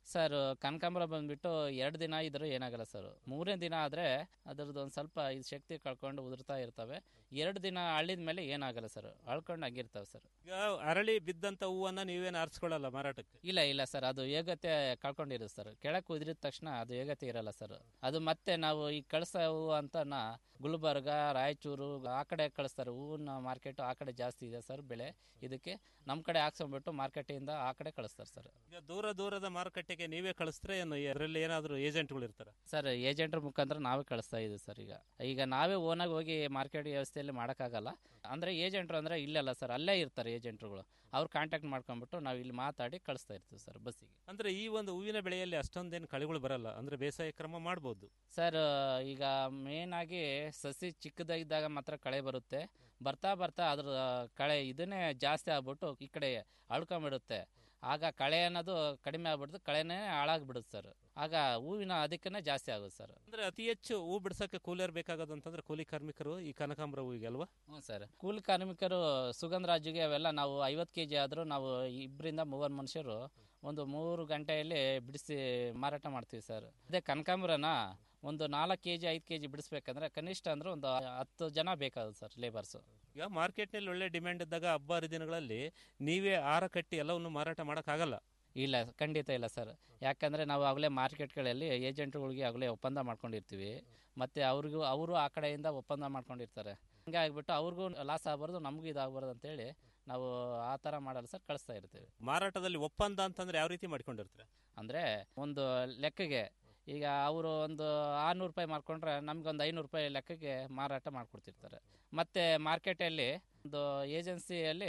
ಸರ್ ಕನಕಾಂಬರ ಬಂದ್ಬಿಟ್ಟು ಎರಡು ದಿನ ಇದ್ರೂ ಏನಾಗಲ್ಲ ಸರ್ ಮೂರನೇ ದಿನ ಆದರೆ ಅದರದ್ದು ಒಂದು ಸ್ವಲ್ಪ ಇದು ಶಕ್ತಿ ಕಳ್ಕೊಂಡು ಉದುರ್ತಾ ಇರ್ತವೆ ಎರಡು ದಿನ ಅಳ್ಳಿದ ಮೇಲೆ ಏನಾಗಲ್ಲ ಸರ್ ಅಳ್ಕೊಂಡು ಹಂಗಿರ್ತವೆ ಸರ್ ಈಗ ಅರಳಿ ಬಿದ್ದಂತ ಹೂವನ್ನ ನೀವೇನು ಆರಿಸ್ಕೊಳ್ಳಲ್ಲ ಮಾರಾಟಕ್ಕೆ ಇಲ್ಲ ಇಲ್ಲ ಸರ್ ಅದು ಏಗತೆ ಕಳ್ಕೊಂಡಿರುತ್ತೆ ಸರ್ ಕೆಳಕ್ಕೆ ಉದುರಿದ ತಕ್ಷಣ ಅದು ಏಗತೆ ಇರಲ್ಲ ಸರ್ ಅದು ಮತ್ತೆ ನಾವು ಈ ಕಳಿಸೋ ಹೂವು ಅಂತ ಗುಲ್ಬರ್ಗ ರಾಯಚೂರು ಆ ಕಡೆ ಕಳಿಸ್ತಾರೆ ಹೂವಿನ ಮಾರ್ಕೆಟ್ ಆ ಕಡೆ ಜಾಸ್ತಿ ಇದೆ ಸರ್ ಬೆಳೆ ಇದಕ್ಕೆ ನಮ್ಮ ಕಡೆ ಹಾಕ್ಸ್ಕೊಂಡ್ಬಿಟ್ಟು ಮಾರ್ಕೆಟಿಂದ ಆ ಕಡೆ ಕಳಿಸ್ತಾರೆ ಸರ್ ಈಗ ದೂರ ದೂರದ ಮಾರುಕಟ್ಟೆಗೆ ನೀವೇ ಕಳಿಸ್ತಾರೆ ಏನು ಅದರಲ್ಲಿ ಏನಾದರೂ ಏಜೆಂಟ್ಗಳು ಇರ್ತಾರೆ ಸರ್ ಏಜೆಂಟ್ರ ಮುಖಾಂತರ ನಾವೇ ಕಳಿಸ್ತಾ ಇದ್ದೀವಿ ಸರ್ ಈಗ ಈಗ ನಾವೇ ಓನಾಗಿ ಹೋಗಿ ಮಾರ್ಕೆಟ್ ವ್ಯವಸ್ಥೆಯಲ್ಲಿ ಮಾಡೋಕ್ಕಾಗಲ್ಲ ಅಂದರೆ ಏಜೆಂಟ್ರು ಅಂದರೆ ಇಲ್ಲಲ್ಲ ಸರ್ ಅಲ್ಲೇ ಇರ್ತಾರೆ ಏಜೆಂಟ್ರುಗಳು ಅವ್ರು ಕಾಂಟ್ಯಾಕ್ಟ್ ಮಾಡ್ಕೊಂಡ್ಬಿಟ್ಟು ನಾವು ಇಲ್ಲಿ ಮಾತಾಡಿ ಕಳಿಸ್ತಾ ಇರ್ತೀವಿ ಸರ್ ಬಸ್ಸಿಗೆ ಅಂದ್ರೆ ಈ ಒಂದು ಹೂವಿನ ಬೆಳೆಯಲ್ಲಿ ಅಷ್ಟೊಂದೇನು ಕಳೆಗಳು ಬರಲ್ಲ ಅಂದ್ರೆ ಬೇಸಾಯ ಕ್ರಮ ಮಾಡ್ಬೋದು ಸರ್ ಈಗ ಮೇನ್ ಆಗಿ ಸಸಿ ಚಿಕ್ಕದಾಗಿದ್ದಾಗ ಮಾತ್ರ ಕಳೆ ಬರುತ್ತೆ ಬರ್ತಾ ಬರ್ತಾ ಅದ್ರ ಕಳೆ ಇದನ್ನೇ ಜಾಸ್ತಿ ಆಗ್ಬಿಟ್ಟು ಈ ಕಡೆ ಅಳ್ಕೊಂಬಿಡುತ್ತೆ ಆಗ ಕಳೆ ಅನ್ನೋದು ಕಡಿಮೆ ಆಗ್ಬಿಡುತ್ತೆ ಕಳೆನೇ ಹಾಳಾಗ್ಬಿಡುತ್ತೆ ಸರ್ ಆಗ ಹೂವಿನ ಅದಕ್ಕನೇ ಜಾಸ್ತಿ ಆಗುತ್ತೆ ಸರ್ ಅಂದ್ರೆ ಅತಿ ಹೆಚ್ಚು ಹೂ ಬಿಡ್ಸಕ್ಕೆ ಕೂಲಿಯರ್ ಬೇಕಾಗೋದು ಅಂತಂದ್ರೆ ಕೂಲಿ ಕಾರ್ಮಿಕರು ಈ ಕನಕಾಂಬರ ಹೂವಿಗೆ ಅಲ್ವಾ ಹ್ಞೂ ಸರ್ ಕೂಲಿ ಕಾರ್ಮಿಕರು ಸುಗಂಧರಾಜುಗೆ ಅವೆಲ್ಲ ನಾವು ಐವತ್ತು ಕೆ ಜಿ ಆದರೂ ನಾವು ಇಬ್ಬರಿಂದ ಮೂವರು ಮನುಷ್ಯರು ಒಂದು ಮೂರು ಗಂಟೆಯಲ್ಲಿ ಬಿಡಿಸಿ ಮಾರಾಟ ಮಾಡ್ತೀವಿ ಸರ್ ಅದೇ ಕನಕಾಂಬರನ ಒಂದು ನಾಲ್ಕು ಕೆ ಜಿ ಐದು ಕೆ ಜಿ ಬಿಡಿಸ್ಬೇಕಂದ್ರೆ ಕನಿಷ್ಠ ಅಂದ್ರೆ ಒಂದು ಹತ್ತು ಜನ ಬೇಕಾಗುತ್ತೆ ಸರ್ ಲೇಬರ್ಸು ಈಗ ಮಾರ್ಕೆಟ್ನಲ್ಲಿ ಒಳ್ಳೆ ಡಿಮ್ಯಾಂಡ್ ಇದ್ದಾಗ ಹಬ್ಬ ಹರಿದಿನಗಳಲ್ಲಿ ನೀವೇ ಆರ ಕಟ್ಟಿ ಎಲ್ಲವನ್ನು ಮಾರಾಟ ಮಾಡೋಕ್ಕಾಗಲ್ಲ ಇಲ್ಲ ಖಂಡಿತ ಇಲ್ಲ ಸರ್ ಯಾಕಂದರೆ ನಾವು ಆಗಲೇ ಮಾರ್ಕೆಟ್ಗಳಲ್ಲಿ ಏಜೆಂಟ್ಗಳಿಗೆ ಆಗಲೇ ಒಪ್ಪಂದ ಮಾಡ್ಕೊಂಡಿರ್ತೀವಿ ಮತ್ತು ಅವ್ರಿಗೂ ಅವರು ಆ ಕಡೆಯಿಂದ ಒಪ್ಪಂದ ಮಾಡ್ಕೊಂಡಿರ್ತಾರೆ ಹಂಗೆ ಆಗ್ಬಿಟ್ಟು ಅವ್ರಿಗೂ ಲಾಸ್ ಆಗಬಾರ್ದು ನಮಗೂ ಇದಾಗಬಾರ್ದು ಅಂತೇಳಿ ನಾವು ಆ ಥರ ಮಾಡಲ್ಲ ಸರ್ ಕಳಿಸ್ತಾ ಇರ್ತೀವಿ ಮಾರಾಟದಲ್ಲಿ ಒಪ್ಪಂದ ಅಂತಂದ್ರೆ ಯಾವ ರೀತಿ ಮಾಡ್ಕೊಂಡಿರ್ತಾರೆ ಅಂದರೆ ಒಂದು ಲೆಕ್ಕಗೆ ಈಗ ಅವರು ಒಂದು ಆರುನೂರು ರೂಪಾಯಿ ಮಾಡ್ಕೊಂಡ್ರೆ ನಮ್ಗೆ ಒಂದು ಐನೂರು ರೂಪಾಯಿ ಲೆಕ್ಕಕ್ಕೆ ಮಾರಾಟ ಮಾಡಿಕೊಡ್ತಿರ್ತಾರೆ ಮತ್ತು ಮಾರ್ಕೆಟಲ್ಲಿ ಒಂದು ಏಜೆನ್ಸಿಯಲ್ಲಿ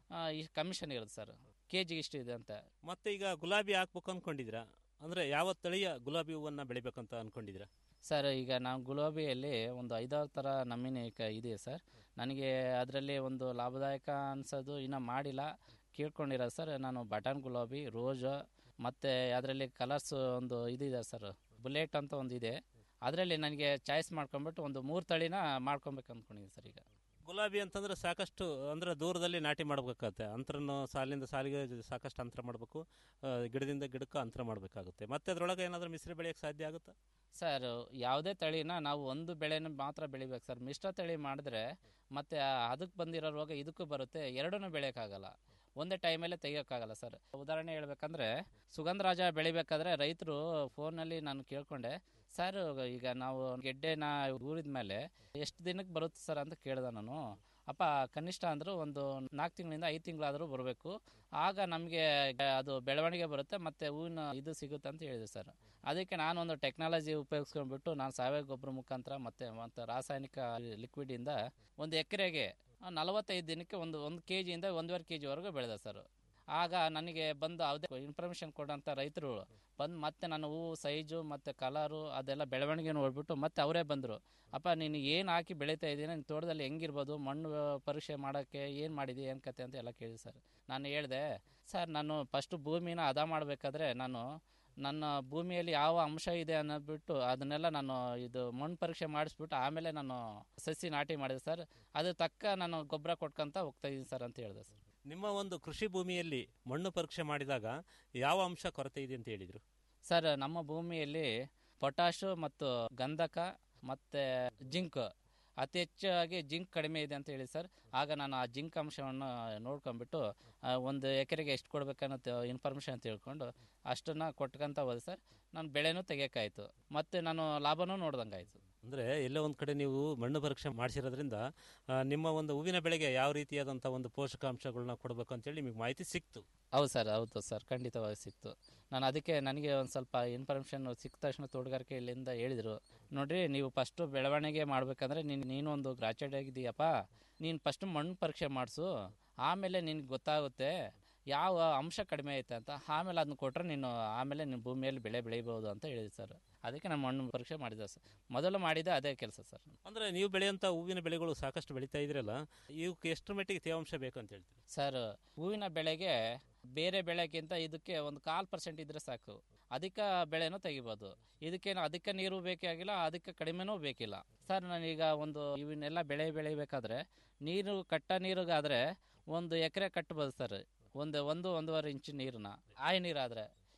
ಈ ಕಮಿಷನ್ ಇರುತ್ತೆ ಸರ್ ಕೆ ಜಿಗೆ ಇಷ್ಟು ಇದೆ ಅಂತ ಮತ್ತೆ ಈಗ ಗುಲಾಬಿ ಹಾಕ್ಬೇಕು ಅನ್ಕೊಂಡಿದ್ದೀರಾ ಅಂದ್ರೆ ಯಾವ ತಳಿಯ ಗುಲಾಬಿ ಹೂವನ್ನ ಬೆಳಿಬೇಕಂತ ಅನ್ಕೊಂಡಿದ್ದೀರಾ ಸರ್ ಈಗ ನಾವು ಗುಲಾಬಿಯಲ್ಲಿ ಒಂದು ಐದಾರು ಥರ ನಮೂನೆ ಕ ಇದೆ ಸರ್ ನನಗೆ ಅದರಲ್ಲಿ ಒಂದು ಲಾಭದಾಯಕ ಅನ್ಸೋದು ಇನ್ನೂ ಮಾಡಿಲ್ಲ ಕೇಳ್ಕೊಂಡಿರೋದು ಸರ್ ನಾನು ಬಟನ್ ಗುಲಾಬಿ ರೋಜ್ ಮತ್ತು ಅದರಲ್ಲಿ ಕಲರ್ಸ್ ಒಂದು ಇದಿದೆ ಸರ್ ಬುಲೆಟ್ ಅಂತ ಒಂದು ಇದೆ ಅದರಲ್ಲಿ ನನಗೆ ಚಾಯ್ಸ್ ಮಾಡ್ಕೊಂಬಿಟ್ಟು ಒಂದು ಮೂರು ತಳಿನ ಮಾಡ್ಕೊಬೇಕು ಅಂದ್ಕೊಂಡಿದ್ದೀನಿ ಸರ್ ಈಗ ಗುಲಾಬಿ ಅಂತಂದ್ರೆ ಸಾಕಷ್ಟು ಅಂದ್ರೆ ದೂರದಲ್ಲಿ ನಾಟಿ ಮಾಡ್ಬೇಕಾಗತ್ತೆ ಅಂತರನ್ನು ಸಾಲಿಂದ ಸಾಲಿಗೆ ಸಾಕಷ್ಟು ಅಂತರ ಮಾಡಬೇಕು ಗಿಡದಿಂದ ಗಿಡಕ್ಕೆ ಅಂತರ ಮಾಡಬೇಕಾಗುತ್ತೆ ಮತ್ತೆ ಅದರೊಳಗೆ ಏನಾದರೂ ಮಿಶ್ರ ಬೆಳೆಯಕ್ಕೆ ಸಾಧ್ಯ ಆಗುತ್ತಾ ಸರ್ ಯಾವುದೇ ತಳಿನ ನಾವು ಒಂದು ಬೆಳೆನ ಮಾತ್ರ ಬೆಳಿಬೇಕು ಸರ್ ಮಿಶ್ರ ತಳಿ ಮಾಡಿದ್ರೆ ಮತ್ತೆ ಅದಕ್ಕೆ ಬಂದಿರೋ ರೋಗ ಇದಕ್ಕೂ ಬರುತ್ತೆ ಎರಡನ್ನೂ ಬೆಳೆಯೋಕ್ಕಾಗಲ್ಲ ಒಂದೇ ಟೈಮಲ್ಲೇ ತೆಗಿಯೋಕ್ಕಾಗಲ್ಲ ಸರ್ ಉದಾಹರಣೆ ಹೇಳ್ಬೇಕಂದ್ರೆ ಸುಗಂಧರಾಜ ಬೆಳಿಬೇಕಾದ್ರೆ ರೈತರು ಫೋನಲ್ಲಿ ನಾನು ಕೇಳ್ಕೊಂಡೆ ಸರ್ ಈಗ ನಾವು ಗೆಡ್ಡೆನ ಊರಿದ ಮೇಲೆ ಎಷ್ಟು ದಿನಕ್ಕೆ ಬರುತ್ತೆ ಸರ್ ಅಂತ ಕೇಳ್ದೆ ನಾನು ಅಪ್ಪ ಕನಿಷ್ಠ ಅಂದರೂ ಒಂದು ನಾಲ್ಕು ತಿಂಗಳಿಂದ ಐದು ತಿಂಗಳಾದರೂ ಬರಬೇಕು ಆಗ ನಮಗೆ ಅದು ಬೆಳವಣಿಗೆ ಬರುತ್ತೆ ಮತ್ತು ಹೂವಿನ ಇದು ಸಿಗುತ್ತೆ ಅಂತ ಹೇಳಿದೆ ಸರ್ ಅದಕ್ಕೆ ನಾನು ಒಂದು ಟೆಕ್ನಾಲಜಿ ಉಪಯೋಗಿಸ್ಕೊಂಡ್ಬಿಟ್ಟು ನಾನು ಸಾವಯವ ಗೊಬ್ಬರ ಮುಖಾಂತರ ಮತ್ತು ಮತ್ತು ರಾಸಾಯನಿಕ ಲಿಕ್ವಿಡಿಂದ ಒಂದು ಎಕರೆಗೆ ನಲವತ್ತೈದು ದಿನಕ್ಕೆ ಒಂದು ಒಂದು ಕೆ ಜಿಯಿಂದ ಒಂದೂವರೆ ಕೆ ಜಿವರೆಗೂ ಬೆಳೆದ ಸರ್ ಆಗ ನನಗೆ ಬಂದು ಅದೇ ಇನ್ಫಾರ್ಮೇಷನ್ ಕೊಡೋಂಥ ರೈತರು ಬಂದು ಮತ್ತೆ ನಾನು ಹೂವು ಸೈಜು ಮತ್ತು ಕಲರು ಅದೆಲ್ಲ ಬೆಳವಣಿಗೆ ನೋಡ್ಬಿಟ್ಟು ಮತ್ತೆ ಅವರೇ ಬಂದರು ಅಪ್ಪ ನೀನು ಏನು ಹಾಕಿ ಬೆಳೀತಾ ಇದ್ದೀನಿ ನಿನ್ನ ತೋಟದಲ್ಲಿ ಹೆಂಗಿರ್ಬೋದು ಮಣ್ಣು ಪರೀಕ್ಷೆ ಮಾಡೋಕ್ಕೆ ಏನು ಮಾಡಿದೆ ಏನು ಕತೆ ಅಂತ ಎಲ್ಲ ಕೇಳಿದೆ ಸರ್ ನಾನು ಹೇಳಿದೆ ಸರ್ ನಾನು ಫಸ್ಟು ಭೂಮಿನ ಹದ ಮಾಡಬೇಕಾದ್ರೆ ನಾನು ನನ್ನ ಭೂಮಿಯಲ್ಲಿ ಯಾವ ಅಂಶ ಇದೆ ಅನ್ನೋದ್ಬಿಟ್ಟು ಅದನ್ನೆಲ್ಲ ನಾನು ಇದು ಮಣ್ಣು ಪರೀಕ್ಷೆ ಮಾಡಿಸ್ಬಿಟ್ಟು ಆಮೇಲೆ ನಾನು ಸಸಿ ನಾಟಿ ಮಾಡಿದೆ ಸರ್ ಅದು ತಕ್ಕ ನಾನು ಗೊಬ್ಬರ ಕೊಟ್ಕೊಂತ ಹೋಗ್ತಾ ಇದ್ದೀನಿ ಸರ್ ಅಂತ ಹೇಳಿದೆ ಸರ್ ನಿಮ್ಮ ಒಂದು ಕೃಷಿ ಭೂಮಿಯಲ್ಲಿ ಮಣ್ಣು ಪರೀಕ್ಷೆ ಮಾಡಿದಾಗ ಯಾವ ಅಂಶ ಕೊರತೆ ಇದೆ ಅಂತ ಹೇಳಿದ್ರು ಸರ್ ನಮ್ಮ ಭೂಮಿಯಲ್ಲಿ ಪೊಟ್ಯಾಶು ಮತ್ತು ಗಂಧಕ ಮತ್ತು ಜಿಂಕ್ ಅತಿ ಹೆಚ್ಚಾಗಿ ಜಿಂಕ್ ಕಡಿಮೆ ಇದೆ ಅಂತ ಹೇಳಿ ಸರ್ ಆಗ ನಾನು ಆ ಜಿಂಕ್ ಅಂಶವನ್ನು ನೋಡ್ಕೊಂಡ್ಬಿಟ್ಟು ಆ, ಒಂದು ಎಕರೆಗೆ ಎಷ್ಟು ಕೊಡ್ಬೇಕನ್ನೋ ಇನ್ಫಾರ್ಮೇಷನ್ ತಿಳ್ಕೊಂಡು ಅಷ್ಟನ್ನು ಕೊಟ್ಕೊಂತ ಹೋದೆ ಸರ್ ನಾನು ಬೆಳೆನೂ ತೆಗಿಯೋಕ್ಕಾಯ್ತು ಮತ್ತು ನಾನು ಲಾಭನೂ ನೋಡ್ದಂಗಾಯ್ತು ಅಂದ್ರೆ ಎಲ್ಲೋ ಒಂದ್ ಕಡೆ ನೀವು ಮಣ್ಣು ಪರೀಕ್ಷೆ ಮಾಡಿಸಿರೋದ್ರಿಂದ ಆ, ನಿಮ್ಮ ಒಂದು ಹೂವಿನ ಬೆಳೆಗೆ ಯಾವ ರೀತಿಯಾದಂಥ ಒಂದು ಪೋಷಕಾಂಶಗಳನ್ನ ಕೊಡಬೇಕು ಅಂತೇಳಿ ನಿಮಗೆ ಮಾಹಿತಿ ಸಿಕ್ತು ಹೌದು ಸರ್ ಹೌದು ಸರ್ ಖಂಡಿತವಾಗಿ ಸಿಕ್ತು ನಾನು ಅದಕ್ಕೆ ನನಗೆ ಒಂದು ಸ್ವಲ್ಪ ಇನ್ಫಾರ್ಮೇಷನ್ ಸಿಕ್ಕ ತಕ್ಷಣ ತೋಟಗಾರಿಕೆಯಿಂದ ಹೇಳಿದರು ನೋಡ್ರಿ ನೀವು ಫಸ್ಟು ಬೆಳವಣಿಗೆ ಮಾಡ್ಬೇಕಂದ್ರೆ ನೀನು ನೀನು ಒಂದು ಗ್ರಾಚ್ಯುಯೇಟ್ ಆಗಿದೀಯಪ್ಪ ನೀನು ಫಸ್ಟ್ ಮಣ್ಣು ಪರೀಕ್ಷೆ ಮಾಡಿಸು ಆಮೇಲೆ ನಿನ್ಗೆ ಗೊತ್ತಾಗುತ್ತೆ ಯಾವ ಅಂಶ ಕಡಿಮೆ ಐತೆ ಅಂತ ಆಮೇಲೆ ಅದನ್ನ ಕೊಟ್ಟರೆ ನೀನು ಆಮೇಲೆ ನಿನ್ನ ಭೂಮಿಯಲ್ಲಿ ಬೆಳೆ ಬೆಳಿಬೋದು ಅಂತ ಹೇಳಿದೆ ಸರ್ ಅದಕ್ಕೆ ನಾನು ಮಣ್ಣು ಪರೀಕ್ಷೆ ಮಾಡಿದೆ ಸರ್ ಮೊದಲು ಮಾಡಿದ್ದೆ ಅದೇ ಕೆಲಸ ಸರ್ ಅಂದ್ರೆ ನೀವು ಬೆಳೆಯುವಂಥ ಹೂವಿನ ಬೆಳೆಗಳು ಸಾಕಷ್ಟು ಬೆಳೀತಾ ಇದ್ರಲ್ಲ ಇವಕ್ಕೆ ಎಷ್ಟು ಮಟ್ಟಿಗೆ ತೇವಾಂಶ ಬೇಕು ಅಂತ ಹೇಳ್ತೀವಿ ಸರ್ ಹೂವಿನ ಬೆಳೆಗೆ ಬೇರೆ ಬೆಳೆಗಿಂತ ಇದಕ್ಕೆ ಒಂದು ಕಾಲು ಪರ್ಸೆಂಟ್ ಇದ್ರೆ ಸಾಕು ಅಧಿಕ ಬೆಳೆನೂ ತೆಗಿಬೋದು ಇದಕ್ಕೇನು ಅಧಿಕ ನೀರು ಬೇಕಾಗಿಲ್ಲ ಅದಕ್ಕೆ ಕಡಿಮೆನೂ ಬೇಕಿಲ್ಲ ಸರ್ ನಾನೀಗ ಒಂದು ಇವನ್ನೆಲ್ಲ ಬೆಳೆ ಬೆಳಿಬೇಕಾದ್ರೆ ನೀರು ಕಟ್ಟ ನೀರಿಗಾದ್ರೆ ಒಂದು ಎಕರೆ ಕಟ್ಬೋದು ಸರ್ ಒಂದು ಒಂದು ಒಂದೂವರೆ ಇಂಚು ನೀರನ್ನ ಆಯ ನೀರಾದರೆ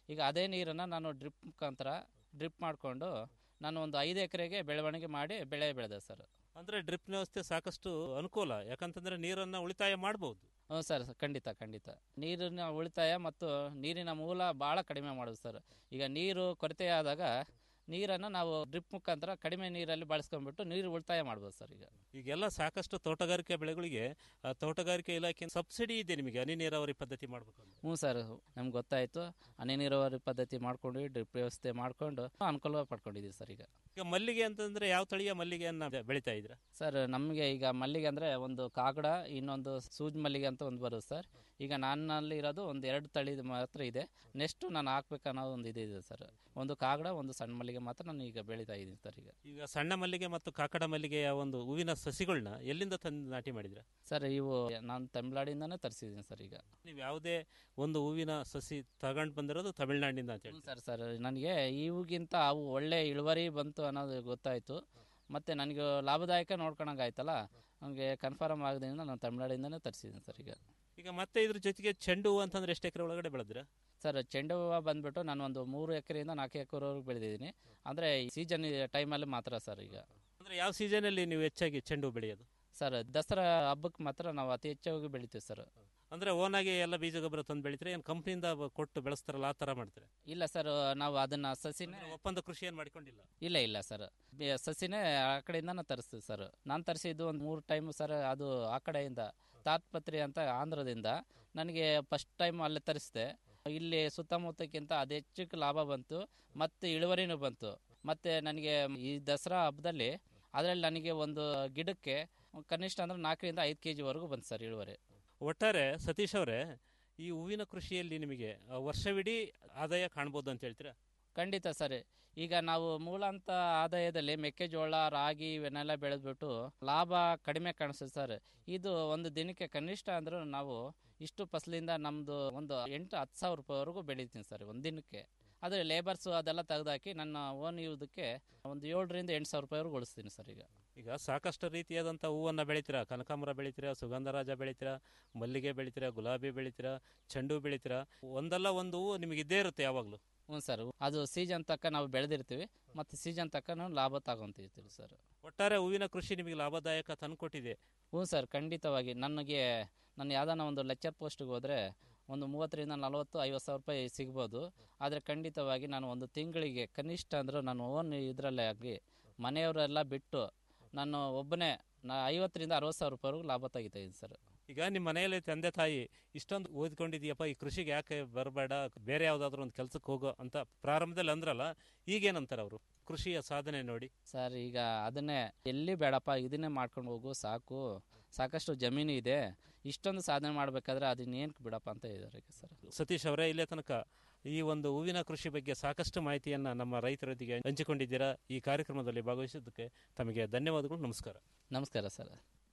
ಈಗ ಅದೇ ನೀರನ್ನು ನಾನು ಡ್ರಿಪ್ ಮುಖಾಂತರ ಡ್ರಿಪ್ ಮಾಡಿಕೊಂಡು ನಾನು ಒಂದು ಐದು ಎಕರೆಗೆ ಬೆಳವಣಿಗೆ ಮಾಡಿ ಬೆಳೆ ಬೆಳೆದೆ ಸರ್ ಅಂದ್ರೆ ಡ್ರಿಪ್ ವ್ಯವಸ್ಥೆ ಸಾಕಷ್ಟು ಅನುಕೂಲ ಯಾಕಂತಂದ್ರೆ ನೀರನ್ನ ಉಳಿತಾಯ ಮಾಡಬಹುದು ಹ್ಞೂ ಸರ್ ಖಂಡಿತ ಖಂಡಿತ ನೀರಿನ ಉಳಿತಾಯ ಮತ್ತು ನೀರಿನ ಮೂಲ ಭಾಳ ಕಡಿಮೆ ಮಾಡೋದು ಸರ್ ಈಗ ನೀರು ಕೊರತೆ ಆದಾಗ ನೀರನ್ನು ನಾವು ಡ್ರಿಪ್ ಮುಖಾಂತರ ಕಡಿಮೆ ನೀರಲ್ಲಿ ಬಳಸ್ಕೊಂಡ್ಬಿಟ್ಟು ನೀರು ಉಳಿತಾಯ ಮಾಡ್ಬೋದು ಸರ್ ಈಗ ಈಗೆಲ್ಲ ಸಾಕಷ್ಟು ತೋಟಗಾರಿಕೆ ಬೆಳೆಗಳಿಗೆ ಆ, ತೋಟಗಾರಿಕೆ ಇಲಾಖೆ ಸಬ್ಸಿಡಿ ಇದೆ ನಿಮಗೆ ಹನಿ ನೀರಾವರಿ ಪದ್ಧತಿ ಮಾಡಬೇಕು ಹ್ಞೂ ಸರ್ ನಮ್ಗೆ ಗೊತ್ತಾಯಿತು ಹನಿ ನೀರಾವರಿ ಪದ್ಧತಿ ಮಾಡ್ಕೊಂಡು ಡ್ರಿಪ್ ವ್ಯವಸ್ಥೆ ಮಾಡಿಕೊಂಡು ಅನುಕೂಲ ಪಡ್ಕೊಂಡಿದ್ದೀವಿ ಸರ್ ಈಗ ಈಗ ಮಲ್ಲಿಗೆ ಅಂತಂದ್ರೆ ಯಾವ ತಳಿಯ ಮಲ್ಲಿಗೆಯನ್ನ ಬೆಳಿತಾ ಇದ್ರ ಸರ್ ನಮಗೆ ಈಗ ಮಲ್ಲಿಗೆ ಅಂದರೆ ಒಂದು ಕಾಗಡ ಇನ್ನೊಂದು ಸೂಜ್ ಮಲ್ಲಿಗೆ ಅಂತ ಒಂದು ಬರುತ್ತೆ ಸರ್ ಈಗ ನನ್ನಲ್ಲಿ ಇರೋದು ಒಂದು ಎರಡು ತಳಿ ಮಾತ್ರ ಇದೆ ನೆಕ್ಸ್ಟ್ ನಾನು ಹಾಕ್ಬೇಕನ್ನೋ ಒಂದು ಇದು ಇದೆ ಸರ್ ಒಂದು ಕಾಗಡ ಒಂದು ಸಣ್ಣ ಮಲ್ಲಿಗೆ ಮಾತ್ರ ನಾನು ಈಗ ಬೆಳೀತಾ ಇದ್ದೀನಿ ಸರ್ ಈಗ ಈಗ ಸಣ್ಣ ಮಲ್ಲಿಗೆ ಮತ್ತು ಕಾಕಡ ಮಲ್ಲಿಗೆಯ ಒಂದು ಹೂವಿನ ಸಸಿಗಳನ್ನ ಎಲ್ಲಿಂದ ತಂದು ನಾಟಿ ಮಾಡಿದ್ರ ಸರ್ ಇವು ನಾನು ತಮಿಳ್ನಾಡಿಂದನೇ ತರಿಸಿದ್ದೀನಿ ಸರ್ ಈಗ ನೀವು ಯಾವುದೇ ಒಂದು ಹೂವಿನ ಸಸಿ ತಗೊಂಡು ಬಂದಿರೋದು ತಮಿಳ್ನಾಡಿನಿಂದ ಅಂತ ಹೇಳಿ ಸರ್ ಸರ್ ನನಗೆ ಇವುಗಿಂತ ಅವು ಒಳ್ಳೆ ಇಳುವರಿ ಬಂತು ಅನ್ನೋದು ಗೊತ್ತಾಯಿತು ಮತ್ತು ನನಗೆ ಲಾಭದಾಯಕ ನೋಡ್ಕೊಳಂಗೆ ಆಯ್ತಲ್ಲ ನನಗೆ ಕನ್ಫರ್ಮ್ ಆಗದಿಂದ ನಾನು ತಮಿಳ್ನಾಡಿಂದನೇ ತರಿಸಿದ್ದೀನಿ ಸರ್ ಈಗ ಈಗ ಮತ್ತೆ ಇದ್ರ ಜೊತೆಗೆ ಚೆಂಡು ಹೂವು ಅಂತಂದ್ರೆ ಎಷ್ಟು ಎಕರೆ ಒಳಗಡೆ ಬೆಳೆದ್ರ ಸರ್ ಚೆಂಡು ಹೂವು ಬಂದ್ಬಿಟ್ಟು ನಾನು ಒಂದು ಮೂರು ಎಕರೆಯಿಂದ ನಾಲ್ಕು ಎಕರೆವರೆಗೂ ಬೆಳೆದಿದ್ದೀನಿ ಅಂದರೆ ಸೀಸನ್ ಟೈಮಲ್ಲಿ ಮಾತ್ರ ಸರ್ ಈಗ ಅಂದ್ರೆ ಯಾವ ಸೀಸನ್ ಅಲ್ಲಿ ನೀವು ಹೆಚ್ಚಾಗಿ ಚೆಂಡು ಹೂ ಬೆಳೆಯೋದು ಸರ್ ದಸರಾ ಹಬ್ಬಕ್ಕೆ ಮಾತ್ರ ನಾವು ಅತಿ ಹೆಚ್ಚಾಗಿ ಬೆಳಿತೀವಿ ಸರ್ ಅಂದ್ರೆ ಓನಾಗಿ ಎಲ್ಲ ಬೀಜ ಗೊಬ್ಬರ ತಂದು ಬೆಳಿತೀರಾ ಏನು ಕಂಪ್ನಿಯಿಂದ ಕೊಟ್ಟು ಬೆಳೆಸ್ತಾರಲ್ಲ ಆ ತರ ಮಾಡ್ತಾರೆ ಇಲ್ಲ ಸರ್ ನಾವು ಅದನ್ನ ಸಸಿನೇ ಒಪ್ಪಂದ ಕೃಷಿ ಏನು ಮಾಡ್ಕೊಂಡಿಲ್ಲ ಇಲ್ಲ ಇಲ್ಲ ಸರ್ ಬೆ- ಸಸಿನೇ ಆ ಕಡೆಯಿಂದ ನಾನು ತರಿಸ್ತೀವಿ ಸರ್ ನಾನು ತರಿಸಿದ್ದು ಒಂದು ಮೂರು ಟೈಮ್ ಸರ್ ಅದು ಆ ಕಡೆಯಿಂದ ತಾತ್ಪತ್ರಿ ಅಂತ ಆಂಧ್ರದಿಂದ ನನಗೆ ಫಸ್ಟ್ ಟೈಮ್ ಅಲ್ಲೇ ತರಿಸಿದೆ ಇಲ್ಲಿ ಸುತ್ತಮುತ್ತಕ್ಕಿಂತ ಅದು ಹೆಚ್ಚಕ್ಕೆ ಲಾಭ ಬಂತು ಮತ್ತು ಇಳುವರಿನೂ ಬಂತು ಮತ್ತು ನನಗೆ ಈ ದಸರಾ ಹಬ್ಬದಲ್ಲಿ ಅದರಲ್ಲಿ ನನಗೆ ಒಂದು ಗಿಡಕ್ಕೆ ಕನಿಷ್ಠ ಅಂದ್ರೆ ನಾಲ್ಕರಿಂದ ಐದು ಕೆ ಜಿವರೆಗೂ ಬಂತು ಸರ್ ಇಳುವರಿ ಒಟ್ಟಾರೆ ಸತೀಶ್ ಅವರೇ ಈ ಹೂವಿನ ಕೃಷಿಯಲ್ಲಿ ನಿಮಗೆ ಆ, ವರ್ಷವಿಡೀ ಆದಾಯ ಕಾಣ್ಬೋದು ಅಂತ ಹೇಳ್ತೀರಾ ಖಂಡಿತ ಸರ್ ಈಗ ನಾವು ಮೂಲಂತ ಆದಾಯದಲ್ಲಿ ಮೆಕ್ಕೆಜೋಳ ರಾಗಿ ಇವನ್ನೆಲ್ಲ ಬೆಳೆದ್ಬಿಟ್ಟು ಲಾಭ ಕಡಿಮೆ ಕಾಣಿಸ್ತದೆ ಸರ್ ಇದು ಒಂದು ದಿನಕ್ಕೆ ಕನಿಷ್ಠ ಅಂದ್ರೂ ನಾವು ಇಷ್ಟು ಫಸಲಿಂದ ನಮ್ಮದು ಒಂದು ಎಂಟು ಹತ್ತು ಸಾವಿರ ರೂಪಾಯಿವರೆಗೂ ಬೆಳಿತೀನಿ ಸರ್ ಒಂದು ದಿನಕ್ಕೆ ಆದರೆ ಲೇಬರ್ಸು ಅದೆಲ್ಲ ತೆಗೆದಾಕಿ ನನ್ನ ಓನ್ ಯೂದಕ್ಕೆ ಒಂದು ಏಳರಿಂದ ಎಂಟು ಸಾವಿರ ರೂಪಾಯಿವರೆಗೂ ಉಳಿಸ್ತೀನಿ ಸರ್ ಈಗ ಈಗ ಸಾಕಷ್ಟು ರೀತಿಯಾದಂಥ ಹೂವನ್ನ ಬೆಳಿತೀರಾ ಕನಕಾಂಬರ ಬೆಳಿತೀರಾ ಸುಗಂಧರಾಜ ಬೆಳಿತೀರಾ ಮಲ್ಲಿಗೆ ಬೆಳಿತೀರಾ ಗುಲಾಬಿ ಬೆಳಿತೀರಾ ಚೆಂಡು ಹೂ ಬೆಳಿತೀರಾ ಒಂದಲ್ಲ ಒಂದು ಹೂವು ನಿಮಗೆ ಇದ್ದೇ ಇರುತ್ತೆ ಯಾವಾಗಲೂ ಹ್ಞೂ ಸರ್ ಅದು ಸೀಸನ್ ತಕ್ಕ ನಾವು ಬೆಳೆದಿರ್ತೀವಿ ಮತ್ತು ಸೀಸನ್ ತಕ್ಕ ನಾವು ಲಾಭ ತಗೊಂತಿರ್ತೀವಿ ಸರ್ ಒಟ್ಟಾರೆ ಹೂವಿನ ಕೃಷಿ ನಿಮಗೆ ಲಾಭದಾಯಕ ತಂದುಕೊಟ್ಟಿದೆ ಹ್ಞೂ ಸರ್ ಖಂಡಿತವಾಗಿ ನನಗೆ ನಾನು ಯಾವ್ದಾನ ಒಂದು ಲೆಕ್ಚರ್ ಪೋಸ್ಟಿಗೆ ಹೋದರೆ ಒಂದು ಮೂವತ್ತರಿಂದ ನಲವತ್ತು ಐವತ್ತು ಸಾವಿರ ರೂಪಾಯಿ ಸಿಗ್ಬೋದು ಆದರೆ ಖಂಡಿತವಾಗಿ ನಾನು ಒಂದು ತಿಂಗಳಿಗೆ ಕನಿಷ್ಠ ಅಂದರೂ ನಾನು ಓನ್ ಇದರಲ್ಲೇ ಆಗಿ ಮನೆಯವರೆಲ್ಲ ಬಿಟ್ಟು ನಾನು ಒಬ್ಬನೇ ನಾ ಐವತ್ತರಿಂದ ಅರವತ್ತು ಸಾವಿರ ರೂಪಾಯಿವರೆಗೂ ಲಾಭ ತೆಗಿತಾ ಇದ್ದೀನಿ ಸರ್ ಈಗ ನಿಮ್ಮ ಮನೆಯಲ್ಲಿ ತಂದೆ ತಾಯಿ ಇಷ್ಟೊಂದು ಓದ್ಕೊಂಡಿದೀಯಪ್ಪ ಈ ಕೃಷಿಗೆ ಯಾಕೆ ಬರಬೇಡ ಬೇರೆ ಯಾವುದಾದ್ರೂ ಒಂದು ಕೆಲಸಕ್ಕೆ ಹೋಗೋ ಅಂತ ಪ್ರಾರಂಭದಲ್ಲಿ ಅಂದ್ರಲ್ಲ ಈಗೇನಂತಾರೆ ಅವರು ಕೃಷಿಯ ಸಾಧನೆ ನೋಡಿ ಸರ್ ಈಗ ಅದನ್ನೇ ಎಲ್ಲಿ ಬೇಡಪ್ಪ ಇದನ್ನೇ ಮಾಡ್ಕೊಂಡು ಹೋಗು ಸಾಕು ಸಾಕಷ್ಟು ಜಮೀನು ಇದೆ ಇಷ್ಟೊಂದು ಸಾಧನೆ ಮಾಡಬೇಕಾದ್ರೆ ಅದನ್ನೇನಕ್ಕೆ ಬಿಡಪ್ಪ ಅಂತ ಇದ್ದಾರೆ ಸರ್ ಸತೀಶ್ ಅವರೇ ಇಲ್ಲೇ ತನಕ ಈ ಒಂದು ಹೂವಿನ ಕೃಷಿ ಬಗ್ಗೆ ಸಾಕಷ್ಟು ಮಾಹಿತಿಯನ್ನ ನಮ್ಮ ರೈತರೊಂದಿಗೆ ಹಂಚಿಕೊಂಡಿದ್ದೀರಾ ಈ ಕಾರ್ಯಕ್ರಮದಲ್ಲಿ ಭಾಗವಹಿಸಿದ್ದಕ್ಕೆ ತಮಗೆ ಧನ್ಯವಾದಗಳು ನಮಸ್ಕಾರ ನಮಸ್ಕಾರ ಸರ್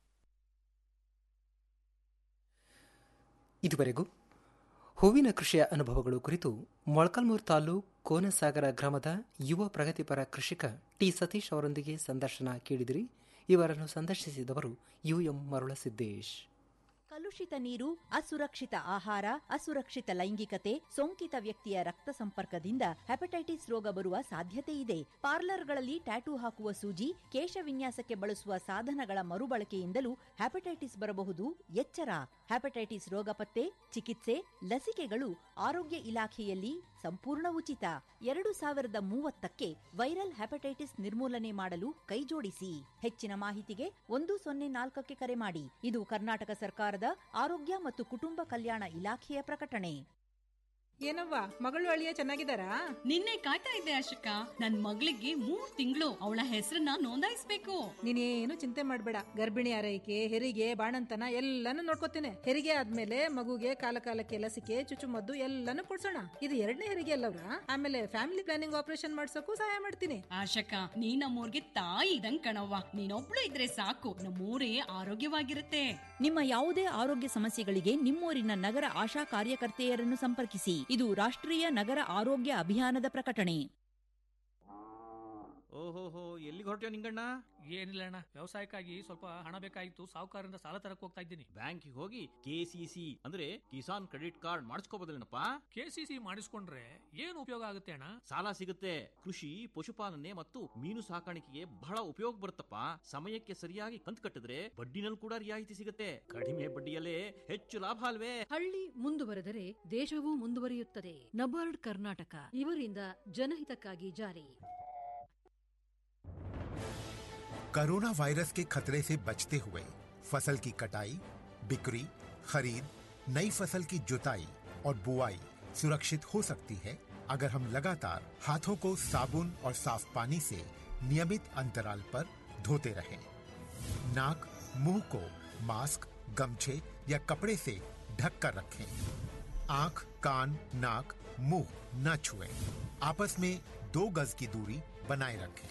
ಇದುವರೆಗೂ ಹೂವಿನ ಕೃಷಿಯ ಅನುಭವಗಳು ಕುರಿತು ಮೊಳಕಾಲ್ಮೂರು ತಾಲೂಕು ಕೋನಸಾಗರ ಗ್ರಾಮದ ಯುವ ಪ್ರಗತಿಪರ ಕೃಷಿಕ ಟಿ ಸತೀಶ್ ಅವರೊಂದಿಗೆ ಸಂದರ್ಶನ ಕೇಳಿದಿರಿ ಇವರನ್ನು ಸಂದರ್ಶಿಸಿದವರು ಯು ಎಂ ಮರುಳಸಿದ್ದೇಶ್ ಕಲುಷಿತ ನೀರು ಅಸುರಕ್ಷಿತ ಆಹಾರ ಅಸುರಕ್ಷಿತ ಲೈಂಗಿಕತೆ ಸೋಂಕಿತ ವ್ಯಕ್ತಿಯ ರಕ್ತ ಸಂಪರ್ಕದಿಂದ ಹೆಪಟೈಟಿಸ್ ರೋಗ ಬರುವ ಸಾಧ್ಯತೆ ಇದೆ ಪಾರ್ಲರ್ಗಳಲ್ಲಿ ಟ್ಯಾಟೂ ಹಾಕುವ ಸೂಜಿ ಕೇಶ ವಿನ್ಯಾಸಕ್ಕೆ ಬಳಸುವ ಸಾಧನಗಳ ಮರುಬಳಕೆಯಿಂದಲೂ ಹೆಪಟೈಟಿಸ್ ಬರಬಹುದು ಎಚ್ಚರ ಹೆಪಟೈಟಿಸ್ ರೋಗ ಪತ್ತೆ ಚಿಕಿತ್ಸೆ ಲಸಿಕೆಗಳು ಆರೋಗ್ಯ ಇಲಾಖೆಯಲ್ಲಿ ಸಂಪೂರ್ಣ ಉಚಿತ ಎರಡು ಸಾವಿರದ ಮೂವತ್ತಕ್ಕೆ ವೈರಲ್ ಹೆಪಟೈಟಿಸ್ ನಿರ್ಮೂಲನೆ ಮಾಡಲು ಕೈಜೋಡಿಸಿ ಹೆಚ್ಚಿನ ಮಾಹಿತಿಗೆ ಒಂದು ಸೊನ್ನೆ ನಾಲ್ಕಕ್ಕೆ ಕರೆ ಮಾಡಿ ಇದು ಕರ್ನಾಟಕ ಸರ್ಕಾರದ ಆರೋಗ್ಯ ಮತ್ತು ಕುಟುಂಬ ಕಲ್ಯಾಣ ಇಲಾಖೆಯ ಪ್ರಕಟಣೆ ಏನವ್ವ ಮಗಳು ಅಳಿಯ ಚೆನ್ನಾಗಿದ್ದಾರಾ ನಿನ್ನೆ ಕಾಯ್ತಾ ಇದ್ದೆ ಅಶೋಕ ನನ್ ಮಗಳಿಗೆ ಮೂರ್ ತಿಂಗಳು ಅವಳ ಹೆಸರನ್ನ ನೋಂದಾಯಿಸ್ಬೇಕು ನೀನೇನು ಚಿಂತೆ ಮಾಡಬೇಡ ಗರ್ಭಿಣಿ ಆರೈಕೆ ಹೆರಿಗೆ ಬಾಣಂತನ ಎಲ್ಲಾನು ನೋಡ್ಕೋತೇನೆ ಹೆರಿಗೆ ಆದ್ಮೇಲೆ ಮಗುಗೆ ಕಾಲ ಕಾಲಕ್ಕೆ ಲಸಿಕೆ ಚುಚ್ಚುಮದ್ದು ಎಲ್ಲಾನು ಕೊಡ್ಸೋಣ ಇದು ಎರಡನೇ ಹೆರಿಗೆ ಅಲ್ಲವ್ರ ಆಮೇಲೆ ಫ್ಯಾಮಿಲಿ ಪ್ಲಾನಿಂಗ್ ಆಪರೇಷನ್ ಮಾಡ್ಸೋಕು ಸಹಾಯ ಮಾಡ್ತೀನಿ ಆಶಕ ನೀ ನಮ್ಮೂರ್ಗೆ ತಾಯಿ ಇದಂಗ್ ಕಣವ್ವ ನೀನೊಬ್ಳು ಇದ್ರೆ ಸಾಕು ನಮ್ಮೂರೇ ಆರೋಗ್ಯವಾಗಿರುತ್ತೆ ನಿಮ್ಮ ಯಾವುದೇ ಆರೋಗ್ಯ ಸಮಸ್ಯೆಗಳಿಗೆ ನಿಮ್ಮೂರಿನ ನಗರ ಆಶಾ ಕಾರ್ಯಕರ್ತೆಯರನ್ನು ಸಂಪರ್ಕಿಸಿ ಇದು ರಾಷ್ಟ್ರೀಯ ನಗರ ಆರೋಗ್ಯ ಅಭಿಯಾನದ ಪ್ರಕಟಣೆ ಓಹೋಹೋ ಎಲ್ಲಿಗೆ ಹೊರಟ್ಯೋ ನಿಂಗಣ್ಣ ಏನಿಲ್ಲ ಅಣ್ಣ ವ್ಯವಸಾಯಕ್ಕಾಗಿ ಸ್ವಲ್ಪ ಹಣ ಬೇಕಾಗಿತ್ತು ಸಾಹುಕಾರರಿಂದ ಸಾಲ ತರಕ್ ಹೋಗ್ತಾ ಇದ್ದೀನಿ ಬ್ಯಾಂಕಿಗೆ ಹೋಗಿ ಕೆಸಿಸಿ ಅಂದ್ರೆ ಕಿಸಾನ್ ಕ್ರೆಡಿಟ್ ಕಾರ್ಡ್ ಮಾಡಿಸ್ಕೋಬೋದಲ್ಲೇನಪ್ಪ ಕೆಸಿಸಿ ಮಾಡಿಸ್ಕೊಂಡ್ರೆ ಏನು ಉಪಯೋಗ ಆಗುತ್ತೆ ಅಣ್ಣ ಸಾಲ ಸಿಗುತ್ತೆ ಕೃಷಿ ಪಶುಪಾಲನೆ ಮತ್ತು ಮೀನು ಸಾಕಾಣಿಕೆಗೆ ಬಹಳ ಉಪಯೋಗ ಬರುತ್ತಪ್ಪ ಸಮಯಕ್ಕೆ ಸರಿಯಾಗಿ ಕಂತು ಕಟ್ಟಿದ್ರೆ ಬಡ್ಡಿನಲ್ಲಿ ಕೂಡ ರಿಯಾಯಿತಿ ಸಿಗುತ್ತೆ ಕಡಿಮೆ ಬಡ್ಡಿಯಲ್ಲೇ ಹೆಚ್ಚು ಲಾಭ ಅಲ್ವೇ ಹಳ್ಳಿ ಮುಂದುವರೆದರೆ ದೇಶವೂ ಮುಂದುವರಿಯುತ್ತದೆ ನಬಾರ್ಡ್ ಕರ್ನಾಟಕ ಇವರಿಂದ ಜನಹಿತಕ್ಕಾಗಿ ಜಾರಿ कोरोना वायरस के खतरे से बचते हुए फसल की कटाई बिक्री खरीद नई फसल की जुताई और बुआई सुरक्षित हो सकती है अगर हम लगातार हाथों को साबुन और साफ पानी से नियमित अंतराल पर धोते रहें नाक मुंह को मास्क गमछे या कपड़े से ढक कर रखें आंख कान नाक मुंह न छुएं आपस में दो गज की दूरी बनाए रखें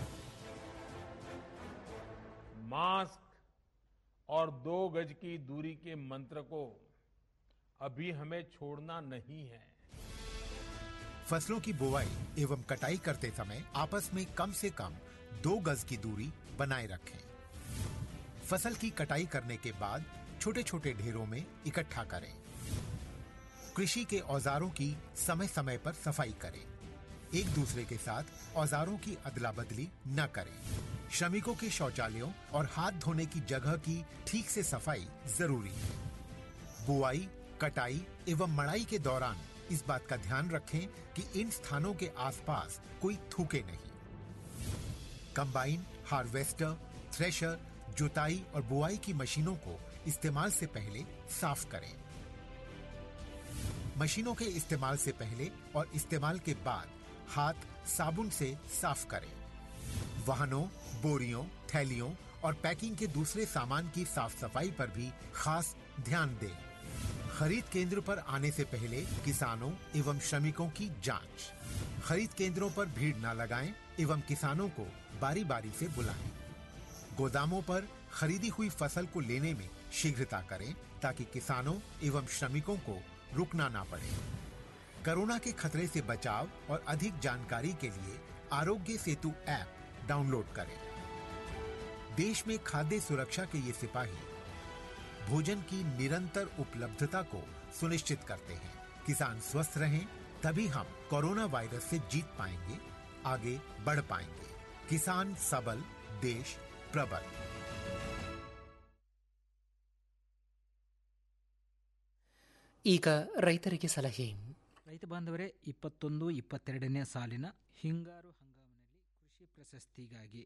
मास्क और दो गज की दूरी के मंत्र को अभी हमें छोड़ना नहीं है फसलों की बुवाई एवं कटाई करते समय आपस में कम से कम दो गज की दूरी बनाए रखें फसल की कटाई करने के बाद छोटे छोटे ढेरों में इकट्ठा करें कृषि के औजारों की समय समय पर सफाई करें एक दूसरे के साथ औजारों की अदला बदली न करें श्रमिकों के शौचालयों और हाथ धोने की जगह की ठीक से सफाई जरूरी है बुआई कटाई एवं मड़ाई के दौरान इस बात का ध्यान रखें कि इन स्थानों के आसपास कोई थूके नहीं कंबाइन हार्वेस्टर थ्रेशर जुताई और बुआई की मशीनों को इस्तेमाल से पहले साफ करें मशीनों के इस्तेमाल से पहले और इस्तेमाल के बाद हाथ साबुन से साफ करें वाहनों बोरियों थैलियों और पैकिंग के दूसरे सामान की साफ सफाई पर भी खास ध्यान दें खरीद केंद्र पर आने से पहले किसानों एवं श्रमिकों की जांच खरीद केंद्रों पर भीड़ न लगाएं एवं किसानों को बारी बारी से बुलाएं गोदामों पर खरीदी हुई फसल को लेने में शीघ्रता करें ताकि किसानों एवं श्रमिकों को रुकना ना पड़े कोरोना के खतरे से बचाव और अधिक जानकारी के लिए आरोग्य सेतु ऐप डाउनलोड करें देश में खाद्य सुरक्षा के ये सिपाही भोजन की निरंतर उपलब्धता को सुनिश्चित करते हैं किसान स्वस्थ रहें तभी हम कोरोना वायरस से जीत पाएंगे आगे बढ़ पाएंगे किसान सबल देश प्रबल ಈಗ ರೈತರಿಗೆ ಸಲಹೆ ರೈತ ಬಾಂಧವರೇ ಇಪ್ಪತ್ತೊಂದು ಇಪ್ಪತ್ತೆರಡನೇ ಸಾಲಿನ ಹಿಂಗಾರು ಹಂಗಾಮಿನಲ್ಲಿ ಕೃಷಿ ಪ್ರಶಸ್ತಿಗಾಗಿ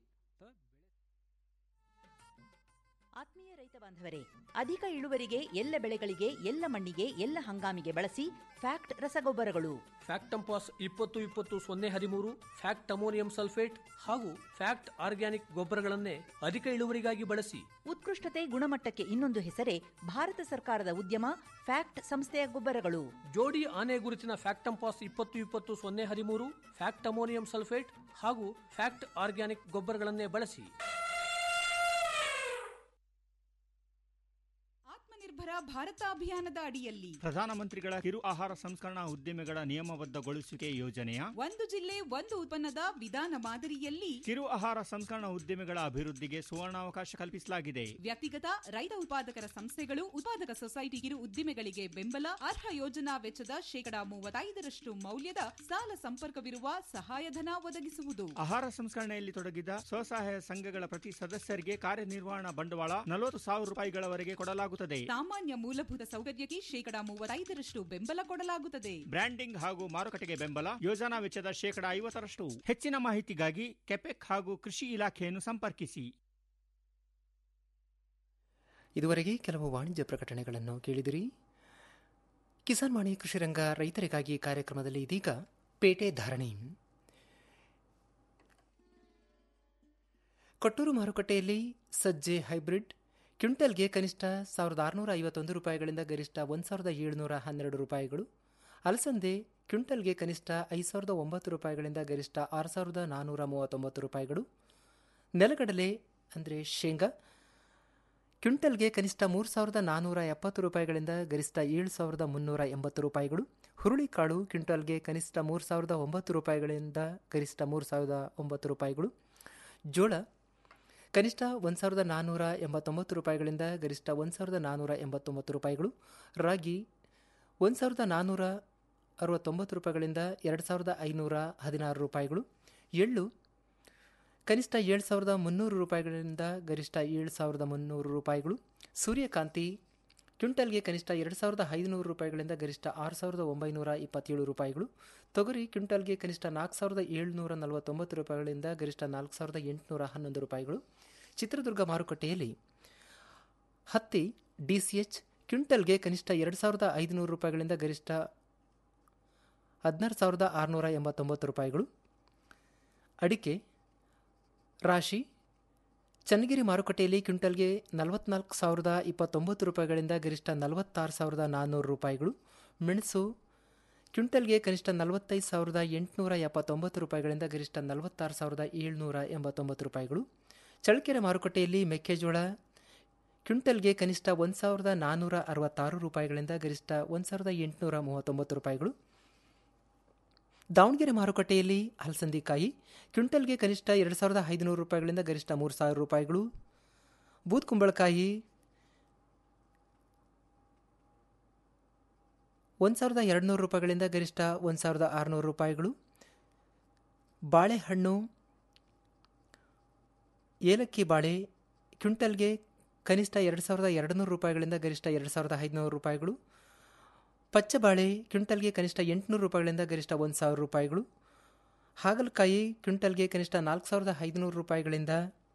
ಆತ್ಮೀಯ ರೈತ ಬಾಂಧವರೇ ಅಧಿಕ ಇಳುವರಿಗೆ ಎಲ್ಲ ಬೆಳೆಗಳಿಗೆ ಎಲ್ಲ ಮಣ್ಣಿಗೆ ಎಲ್ಲ ಹಂಗಾಮಿಗೆ ಬಳಸಿ ಫ್ಯಾಕ್ಟ್ ರಸಗೊಬ್ಬರಗಳು ಫ್ಯಾಕ್ಟ್ ಟಂಪಾಸ್ ಇಪ್ಪತ್ತು ಇಪ್ಪತ್ತು ಸೊನ್ನೆ ಹದಿಮೂರು ಫ್ಯಾಕ್ಟ್ ಅಮೋನಿಯಂ ಸಲ್ಫೇಟ್ ಹಾಗೂ ಫ್ಯಾಕ್ಟ್ ಆರ್ಗ್ಯಾನಿಕ್ ಗೊಬ್ಬರಗಳನ್ನೇ ಅಧಿಕ ಇಳುವರಿಗಾಗಿ ಬಳಸಿ ಉತ್ಕೃಷ್ಟತೆ ಗುಣಮಟ್ಟಕ್ಕೆ ಇನ್ನೊಂದು ಹೆಸರೇ ಭಾರತ ಸರ್ಕಾರದ ಉದ್ಯಮ ಫ್ಯಾಕ್ಟ್ ಸಂಸ್ಥೆಯ ಗೊಬ್ಬರಗಳು ಜೋಡಿ ಆನೆ ಗುರುತಿನ ಫ್ಯಾಕ್ಟ್ ಟಂಪಾಸ್ ಇಪ್ಪತ್ತು ಇಪ್ಪತ್ತು ಸೊನ್ನೆ ಹದಿಮೂರು ಫ್ಯಾಕ್ಟ್ ಅಮೋನಿಯಂ ಸಲ್ಫೇಟ್ ಹಾಗೂ ಫ್ಯಾಕ್ಟ್ ಆರ್ಗ್ಯಾನಿಕ್ ಗೊಬ್ಬರಗಳನ್ನೇ ಬಳಸಿ ಆತ್ಮನಿರ್ಭರ ಭಾರತ ಅಭಿಯಾನದ ಅಡಿಯಲ್ಲಿ ಪ್ರಧಾನಮಂತ್ರಿಗಳ ಕಿರು ಆಹಾರ ಸಂಸ್ಕರಣಾ ಉದ್ದಿಮೆಗಳ ನಿಯಮಬದ್ಧಗೊಳಿಸುವಿಕೆ ಯೋಜನೆಯ ಒಂದು ಜಿಲ್ಲೆ ಒಂದು ಉತ್ಪನ್ನದ ವಿಧಾನ ಮಾದರಿಯಲ್ಲಿ ಕಿರು ಆಹಾರ ಸಂಸ್ಕರಣಾ ಉದ್ದಿಮೆಗಳ ಅಭಿವೃದ್ಧಿಗೆ ಸುವರ್ಣಾವಕಾಶ ಕಲ್ಪಿಸಲಾಗಿದೆ ವ್ಯಕ್ತಿಗತ ರೈತ ಉತ್ಪಾದಕರ ಸಂಸ್ಥೆಗಳು ಉತ್ಪಾದಕ ಸೊಸೈಟಿ ಕಿರು ಉದ್ದಿಮೆಗಳಿಗೆ ಬೆಂಬಲ ಅರ್ಹ ಯೋಜನಾ ವೆಚ್ಚದ ಶೇಕಡಾ ಮೂವತ್ತೈದರಷ್ಟು ಮೌಲ್ಯದ ಸಾಲ ಸಂಪರ್ಕವಿರುವ ಸಹಾಯಧನ ಒದಗಿಸುವುದು ಆಹಾರ ಸಂಸ್ಕರಣೆಯಲ್ಲಿ ತೊಡಗಿದ ಸ್ವಸಹಾಯ ಸಂಘಗಳ ಪ್ರತಿ ಸದಸ್ಯರಿಗೆ ಕಾರ್ಯನಿರ್ವಹಣಾ ಬಂಡವಾಳ ನಲವತ್ತು ಸಾವಿರ ರೂಪಾಯಿಗಳವರೆಗೆ ಕೊಡಲಾಗುತ್ತದೆ ಸಾಮಾನ್ಯ ಮೂಲಭೂತ ಸೌಕರ್ಯಕ್ಕೆ ಶೇಕಡಾ ಮೂವತ್ತೈದರಷ್ಟು ಬೆಂಬಲ ಕೊಡಲಾಗುತ್ತದೆ ಬ್ರ್ಯಾಂಡಿಂಗ್ ಹಾಗೂ ಮಾರುಕಟ್ಟೆಗೆ ಬೆಂಬಲ ಯೋಜನಾ ವೆಚ್ಚದ ಶೇಕಡಾ ಐವತ್ತರಷ್ಟು ಹೆಚ್ಚಿನ ಮಾಹಿತಿಗಾಗಿ ಕೆಪೆಕ್ ಹಾಗೂ ಕೃಷಿ ಇಲಾಖೆಯನ್ನು ಸಂಪರ್ಕಿಸಿ ಇದುವರೆಗೆ ಕೆಲವು ವಾಣಿಜ್ಯ ಪ್ರಕಟಣೆಗಳನ್ನು ಕೇಳಿದಿರಿ ಕಿಸಾನ್ ವಾಣಿ ಕೃಷಿರಂಗ ರೈತರಿಗಾಗಿ ಕಾರ್ಯಕ್ರಮದಲ್ಲಿ ಇದೀಗ ಪೇಟೆ ಧಾರಣೆ ಕೊಟ್ಟೂರು ಮಾರುಕಟ್ಟೆಯಲ್ಲಿ ಸಜ್ಜೆ ಹೈಬ್ರಿಡ್ ಕ್ವಿಂಟಲ್ಗೆ ಕನಿಷ್ಠ ಸಾವಿರದ ಆರುನೂರ ಐವತ್ತೊಂದು ರೂಪಾಯಿಗಳಿಂದ ಗರಿಷ್ಠ ಒಂದು ಸಾವಿರದ ಏಳುನೂರ ಹನ್ನೆರಡು ರೂಪಾಯಿಗಳು ಅಲಸಂದೆ ಕ್ವಿಂಟಲ್ಗೆ ಕನಿಷ್ಠ ಐದು ಸಾವಿರದ ಒಂಬತ್ತು ರೂಪಾಯಿಗಳಿಂದ ಗರಿಷ್ಠ ಆರು ಸಾವಿರದ ನಾನ್ನೂರ ಮೂವತ್ತೊಂಬತ್ತು ರೂಪಾಯಿಗಳು ನೆಲಗಡಲೆ ಅಂದರೆ ಶೇಂಗಾ ಕ್ವಿಂಟಲ್ಗೆ ಕನಿಷ್ಠ ಮೂರು ಸಾವಿರದ ನಾನ್ನೂರ ಎಪ್ಪತ್ತು ರೂಪಾಯಿಗಳಿಂದ ಗರಿಷ್ಠ ಏಳು ಸಾವಿರದ ಮುನ್ನೂರ ಎಂಬತ್ತು ರೂಪಾಯಿಗಳು ಹುರುಳಿಕಾಳು ಕ್ವಿಂಟಾಲ್ಗೆ ಕನಿಷ್ಠ ಮೂರು ಸಾವಿರದ ಒಂಬತ್ತು ರೂಪಾಯಿಗಳಿಂದ ಗರಿಷ್ಠ ಮೂರು ಸಾವಿರದ ಒಂಬತ್ತು ರೂಪಾಯಿಗಳು ಜೋಳ ಕನಿಷ್ಠ ಒಂದು ಸಾವಿರದ ನಾನ್ನೂರ ಎಂಬತ್ತೊಂಬತ್ತು ರೂಪಾಯಿಗಳಿಂದ ಗರಿಷ್ಠ ಒಂದು ಸಾವಿರದ ನಾನ್ನೂರ ಎಂಬತ್ತೊಂಬತ್ತು ರೂಪಾಯಿಗಳು ರಾಗಿ ಒಂದು ಸಾವಿರದ ನಾನ್ನೂರ ಅರವತ್ತೊಂಬತ್ತು ರೂಪಾಯಿಗಳಿಂದ ಎರಡು ಸಾವಿರದ ಐನೂರ ಹದಿನಾರು ರೂಪಾಯಿಗಳು ಎಳ್ಳು ಕನಿಷ್ಠ ಏಳು ಸಾವಿರದ ಮುನ್ನೂರು ರೂಪಾಯಿಗಳಿಂದ ಗರಿಷ್ಠ ಏಳು ಸಾವಿರದ ಮುನ್ನೂರು ರೂಪಾಯಿಗಳು ಸೂರ್ಯಕಾಂತಿ ಕ್ವಿಂಟಲ್ಗೆ ಕನಿಷ್ಠ ಎರಡು ಸಾವಿರದ ಐದುನೂರು ರೂಪಾಯಿಗಳಿಂದ ಗರಿಷ್ಠ ಆರು ಸಾವಿರದ ಒಂಬೈನೂರ ಇಪ್ಪತ್ತೇಳು ರೂಪಾಯಿಗಳು ತೊಗರಿ ಕ್ವಿಂಟಲ್ಗೆ ಕನಿಷ್ಠ ನಾಲ್ಕು ಸಾವಿರದ ಏಳುನೂರ ನಲವತ್ತೊಂಬತ್ತು ರೂಪಾಯಿಗಳಿಂದ ಗರಿಷ್ಠ ನಾಲ್ಕು ಸಾವಿರದ ಎಂಟುನೂರ ಹನ್ನೊಂದು ರೂಪಾಯಿಗಳು ಚಿತ್ರದುರ್ಗ ಮಾರುಕಟ್ಟೆಯಲ್ಲಿ ಹತ್ತಿ ಡಿಸಿಎಚ್ ಕ್ವಿಂಟಲ್ಗೆ ಕನಿಷ್ಠ ಎರಡು ಸಾವಿರದ ಐದುನೂರು ರೂಪಾಯಿಗಳಿಂದ ಗರಿಷ್ಠ ಹದಿನಾರು ಸಾವಿರದ ಆರುನೂರ ಎಂಬತ್ತೊಂಬತ್ತು ರೂಪಾಯಿಗಳು ಅಡಿಕೆ ರಾಶಿ ಚನ್ನಗಿರಿ ಮಾರುಕಟ್ಟೆಯಲ್ಲಿ ಕ್ವಿಂಟಲ್ಗೆ ನಲವತ್ನಾಲ್ಕು ಸಾವಿರದ ಇಪ್ಪತ್ತೊಂಬತ್ತು ರೂಪಾಯಿಗಳಿಂದ ಗರಿಷ್ಠ ನಲವತ್ತಾರು ಸಾವಿರದ ನಾನ್ನೂರು ರೂಪಾಯಿಗಳು ಮೆಣಸು ಕ್ವಿಂಟಲ್ಗೆ ಕನಿಷ್ಠ ನಲವತ್ತೈದು ಸಾವಿರದ ಎಂಟುನೂರ ಎಪ್ಪತ್ತೊಂಬತ್ತು ರೂಪಾಯಿಗಳಿಂದ ಗರಿಷ್ಠ ನಲವತ್ತಾರು ಸಾವಿರದ ಏಳ್ನೂರ ಎಂಬತ್ತೊಂಬತ್ತು ರೂಪಾಯಿಗಳು ಚಳ್ಳಕೆರೆ ಮಾರುಕಟ್ಟೆಯಲ್ಲಿ ಮೆಕ್ಕೆಜೋಳ ಕ್ವಿಂಟಲ್ಗೆ ಕನಿಷ್ಠ ಒಂದು ಸಾವಿರದ ನಾನ್ನೂರ ಅರವತ್ತಾರು ರೂಪಾಯಿಗಳಿಂದ ಗರಿಷ್ಠ ಒಂದು ಸಾವಿರದ ಎಂಟುನೂರ ಮೂವತ್ತೊಂಬತ್ತು ರೂಪಾಯಿಗಳು ದಾವಣಗೆರೆ ಮಾರುಕಟ್ಟೆಯಲ್ಲಿ ಹಲಸಂದಿಕಾಯಿ ಕ್ವಿಂಟಲ್ಗೆ ಕನಿಷ್ಠ ಎರಡು ಸಾವಿರದ ಐದುನೂರು ರೂಪಾಯಿಗಳಿಂದ ಗರಿಷ್ಠ ಮೂರು ಸಾವಿರ ರೂಪಾಯಿಗಳು ಬೂದ್ ಕುಂಬಳಕಾಯಿ ಒಂದು ಸಾವಿರದ ಎರಡುನೂರು ರೂಪಾಯಿಗಳಿಂದ ಗರಿಷ್ಠ ಒಂದು ಸಾವಿರದ ಆರುನೂರು ರೂಪಾಯಿಗಳು ಬಾಳೆಹಣ್ಣು ಏಲಕ್ಕಿ ಬಾಳೆ ಕ್ವಿಂಟಲ್ಗೆ ಕನಿಷ್ಠ ಎರಡು ಸಾವಿರದ ಎರಡುನೂರು ರೂಪಾಯಿಗಳಿಂದ ಗರಿಷ್ಠ ಎರಡು ಸಾವಿರದ ಐದುನೂರು ರೂಪಾಯಿಗಳು ಪಚ್ಚಬಾಳೆ ಕ್ವಿಂಟಲ್ಗೆ ಕನಿಷ್ಠ ಎಂಟುನೂರು ರೂಪಾಯಿಗಳಿಂದ ಗರಿಷ್ಠ ಒಂದು ಸಾವಿರ ರೂಪಾಯಿಗಳು ಹಾಗಲಕಾಯಿ ಕ್ವಿಂಟಲ್ಗೆ ಕನಿಷ್ಠ ನಾಲ್ಕು ಸಾವಿರದ ಐದುನೂರು ರೂಪಾಯಿಗಳಿಂದ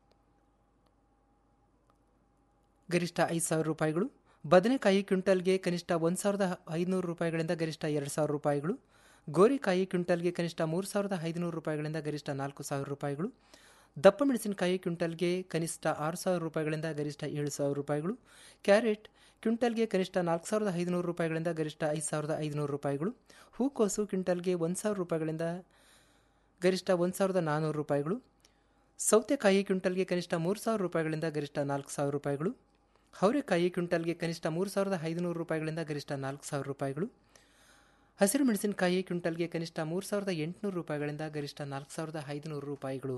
ಗರಿಷ್ಠ ಐದು ಸಾವಿರ ರೂಪಾಯಿಗಳು ಬದನೆಕಾಯಿ ಕ್ವಿಂಟಲ್ಗೆ ಕನಿಷ್ಠ ಒಂದು ಸಾವಿರದ ಐದುನೂರು ರೂಪಾಯಿಗಳಿಂದ ಗರಿಷ್ಠ ಎರಡು ಸಾವಿರ ರೂಪಾಯಿಗಳು ಗೋರಿಕಾಯಿ ಕ್ವಿಂಟಲ್ಗೆ ಕನಿಷ್ಠ ಮೂರು ಸಾವಿರದ ಐದುನೂರು ರೂಪಾಯಿಗಳಿಂದ ಗರಿಷ್ಠ ನಾಲ್ಕು ಸಾವಿರ ರೂಪಾಯಿಗಳು ದಪ್ಪ ಮೆಣಸಿನಕಾಯಿ ಕ್ವಿಂಟಲ್ಗೆ ಕನಿಷ್ಠ ಆರು ಸಾವಿರ ರೂಪಾಯಿಗಳಿಂದ ಗರಿಷ್ಠ ಏಳು ಸಾವಿರ ರೂಪಾಯಿಗಳು ಕ್ಯಾರೆಟ್ ಕ್ವಿಂಟಲ್ಗೆ ಕನಿಷ್ಠ ನಾಲ್ಕು ಸಾವಿರದ ಐದುನೂರು ರೂಪಾಯಿಗಳಿಂದ ಗರಿಷ್ಠ ಐದು ಸಾವಿರದ ಐದುನೂರು ರೂಪಾಯಿಗಳು ಹೂಕೋಸು ಕ್ವಿಂಟಲ್ಗೆ ಒಂದು ಸಾವಿರ ರೂಪಾಯಿಗಳಿಂದ ಗರಿಷ್ಠ ಒಂದು ಸಾವಿರದ ನಾನ್ನೂರು ರೂಪಾಯಿಗಳು ಸೌತೆಕಾಯಿ ಕ್ವಿಂಟಲ್ಗೆ ಕನಿಷ್ಠ ಮೂರು ಸಾವಿರ ರೂಪಾಯಿಗಳಿಂದ ಗರಿಷ್ಠ ನಾಲ್ಕು ಸಾವಿರ ರೂಪಾಯಿಗಳು ಅವರೆಕಾಯಿ ಕ್ವಿಂಟಲ್ಗೆ ಕನಿಷ್ಠ ಮೂರು ಸಾವಿರದ ಐದುನೂರು ರೂಪಾಯಿಗಳಿಂದ ಗರಿಷ್ಠ ನಾಲ್ಕು ಸಾವಿರ ರೂಪಾಯಿಗಳು ಹಸಿರು ಮೆಣಸಿನಕಾಯಿ ಕ್ವಿಂಟಲ್ಗೆ ಕನಿಷ್ಠ ಮೂರು ಸಾವಿರದ ಎಂಟುನೂರು ರೂಪಾಯಿಗಳಿಂದ ಗರಿಷ್ಠ ನಾಲ್ಕು ಸಾವಿರದ ಐದುನೂರು ರೂಪಾಯಿಗಳು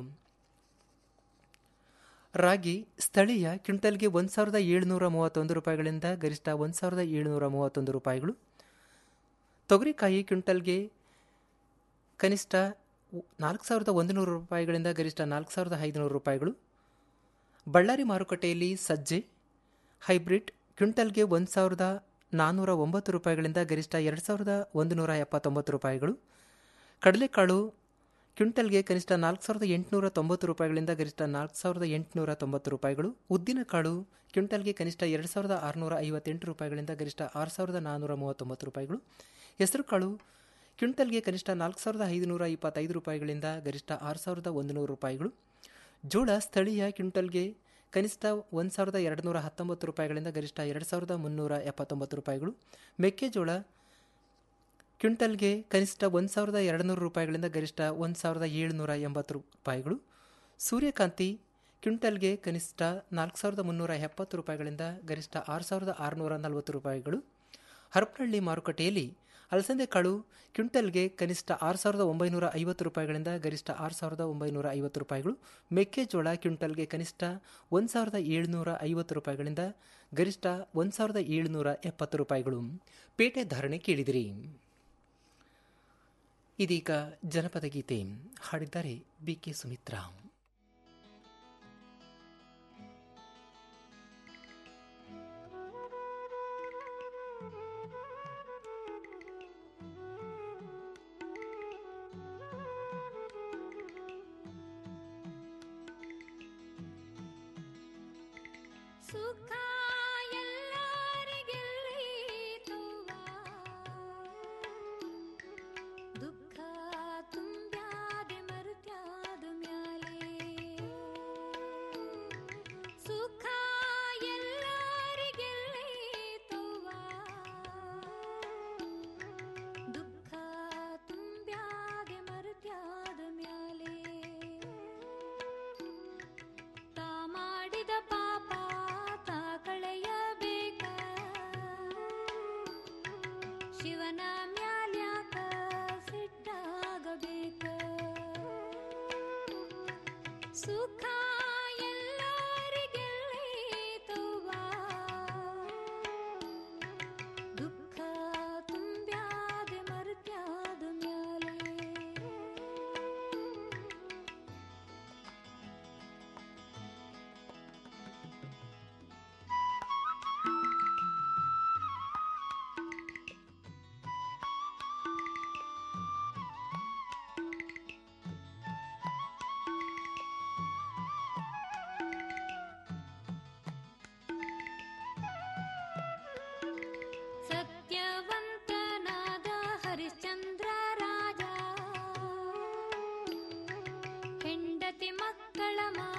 ರಾಗಿ ಸ್ಥಳೀಯ ಕ್ವಿಂಟಲ್ಗೆ ಒಂದು ಸಾವಿರದ ಏಳುನೂರ ಮೂವತ್ತೊಂದು ರೂಪಾಯಿಗಳಿಂದ ಗರಿಷ್ಠ ಒಂದು ಸಾವಿರದ ಏಳುನೂರ ಮೂವತ್ತೊಂದು ರೂಪಾಯಿಗಳು ತೊಗರಿಕಾಯಿ ಕ್ವಿಂಟಲ್ಗೆ ಕನಿಷ್ಠ ನಾಲ್ಕು ಸಾವಿರದ ಒಂದು ನೂರು ರೂಪಾಯಿಗಳಿಂದ ಗರಿಷ್ಠ ನಾಲ್ಕು ಸಾವಿರದ ಐದುನೂರು ರೂಪಾಯಿಗಳು ಬಳ್ಳಾರಿ ಮಾರುಕಟ್ಟೆಯಲ್ಲಿ ಸಜ್ಜೆ ಹೈಬ್ರಿಡ್ ಕ್ವಿಂಟಲ್ಗೆ ಒಂದು ಸಾವಿರದ ನಾನ್ನೂರ ಒಂಬತ್ತು ರೂಪಾಯಿಗಳಿಂದ ಗರಿಷ್ಠ ಎರಡು ಸಾವಿರದ ಒಂದು ನೂರ ಎಪ್ಪತ್ತೊಂಬತ್ತು ರೂಪಾಯಿಗಳು ಕಡಲೆಕಾಳು ಕ್ವಿಂಟಲ್ಗೆ ಕನಿಷ್ಠ ನಾಲ್ಕು ಸಾವಿರದ ಎಂಟುನೂರ ತೊಂಬತ್ತು ರೂಪಾಯಿಗಳಿಂದ ಗರಿಷ್ಠ ನಾಲ್ಕು ಸಾವಿರದ ಎಂಟುನೂರ ತೊಂಬತ್ತು ರೂಪಾಯಿಗಳು ಉದ್ದಿನಕಾಳು ಕ್ವಿಂಟಲ್ಗೆ ಕನಿಷ್ಠ ಎರಡು ಸಾವಿರದ ಆರುನೂರ ಐವತ್ತೆಂಟು ರೂಪಾಯಿಗಳಿಂದ ಗರಿಷ್ಠ ಆರು ಸಾವಿರದ ನಾನ್ನೂರ ಮೂವತ್ತೊಂಬತ್ತು ರೂಪಾಯಿಗಳು ಹೆಸರುಕಾಳು ಕ್ವಿಂಟಲ್ಗೆ ಕನಿಷ್ಠ ನಾಲ್ಕು ಸಾವಿರದ ಐದುನೂರ ಇಪ್ಪತ್ತೈದು ರೂಪಾಯಿಗಳಿಂದ ಗರಿಷ್ಠ ಆರು ಸಾವಿರದ ಒಂದು ನೂರು ರೂಪಾಯಿಗಳು ಜೋಳ ಸ್ಥಳೀಯ ಕ್ವಿಂಟಲ್ಗೆ ಕನಿಷ್ಠ ಒಂದು ಸಾವಿರದ ಎರಡು ನೂರ ಹತ್ತೊಂಬತ್ತು ರೂಪಾಯಿಗಳಿಂದ ಗರಿಷ್ಠ ಎರಡು ಸಾವಿರದ ಮುನ್ನೂರ ಎಪ್ಪತ್ತೊಂಬತ್ತು ರೂಪಾಯಿಗಳು ಮೆಕ್ಕೆಜೋಳ ಕ್ವಿಂಟಲ್ಗೆ ಕನಿಷ್ಠ ಒಂದು ಸಾವಿರದ ಎರಡು ನೂರು ರೂಪಾಯಿಗಳಿಂದ ಗರಿಷ್ಠ ಒಂದು ಸಾವಿರದ ಏಳುನೂರ ಎಂಬತ್ತು ರೂಪಾಯಿಗಳು ಸೂರ್ಯಕಾಂತಿ ಕ್ವಿಂಟಲ್ಗೆ ಕನಿಷ್ಠ ನಾಲ್ಕು ಸಾವಿರದ ಮುನ್ನೂರ ಎಪ್ಪತ್ತು ರೂಪಾಯಿಗಳಿಂದ ಗರಿಷ್ಠ ಆರು ಸಾವಿರದ ಆರುನೂರ ನಲವತ್ತು ರೂಪಾಯಿಗಳು ಹರಪನಹಳ್ಳಿ ಮಾರುಕಟ್ಟೆಯಲ್ಲಿ ಅಲಸಂದೆ ಕಾಳು ಕ್ವಿಂಟಲ್ಗೆ ಕನಿಷ್ಠ ಆರು ಸಾವಿರದ ಒಂಬೈನೂರ ಐವತ್ತು ರೂಪಾಯಿಗಳಿಂದ ಗರಿಷ್ಠ ಆರು ಸಾವಿರದ ಒಂಬೈನೂರ ಐವತ್ತು ರೂಪಾಯಿಗಳು ಮೆಕ್ಕೆಜೋಳ ಕ್ವಿಂಟಲ್ಗೆ ಕನಿಷ್ಠ ಒಂದು ಸಾವಿರದ ಏಳುನೂರ ಐವತ್ತು ರೂಪಾಯಿಗಳಿಂದ ಗರಿಷ್ಠ ಒಂದು ಸಾವಿರದ ಏಳುನೂರ ಎಪ್ಪತ್ತು ರೂಪಾಯಿಗಳು ಪೇಟೆ ಧಾರಣೆ ಕೇಳಿದಿರಿ ಇದೀಗ ಜನಪದ ಗೀತೆ ಹಾಡಿದ್ದಾರೆ ಬಿ ಕೆ ಸುಮಿತ್ರಾ ಸುಖ ಎಲ್ಲರಿಗೆಲ್ಲೀತುವ ದುಃಖ ತುಂಬ್ಯಾದೆ ಮರುತ್ಯಾದ ಮ್ಯಾಲೆ ಸುಖ ಎಲ್ಲರಿಗೆಲ್ಲೀತುವ ದುಃಖ ತುಂಬ್ಯಾದೆ ಮರುತ್ಯಾದ ಮ್ಯಾಲೆ ತಾ ಮಾಡಿದ ಪಾಪ ತಾ ಸುಖ ಎಲ್ಲರಿಗೆಲ್ಲೈತವ್ವ ದುಃಖ ತುಂಬ್ಯಾದೆ ಮರ್ತ್ಯಾದ ಮ್ಯಾಲೆ ಸತ್ಯವಂತನಾದ ಹರಿಶ್ಚಂದ್ರ ರಾಜ ಹೆಂಡತಿ ಮಕ್ಕಳ ಮಾ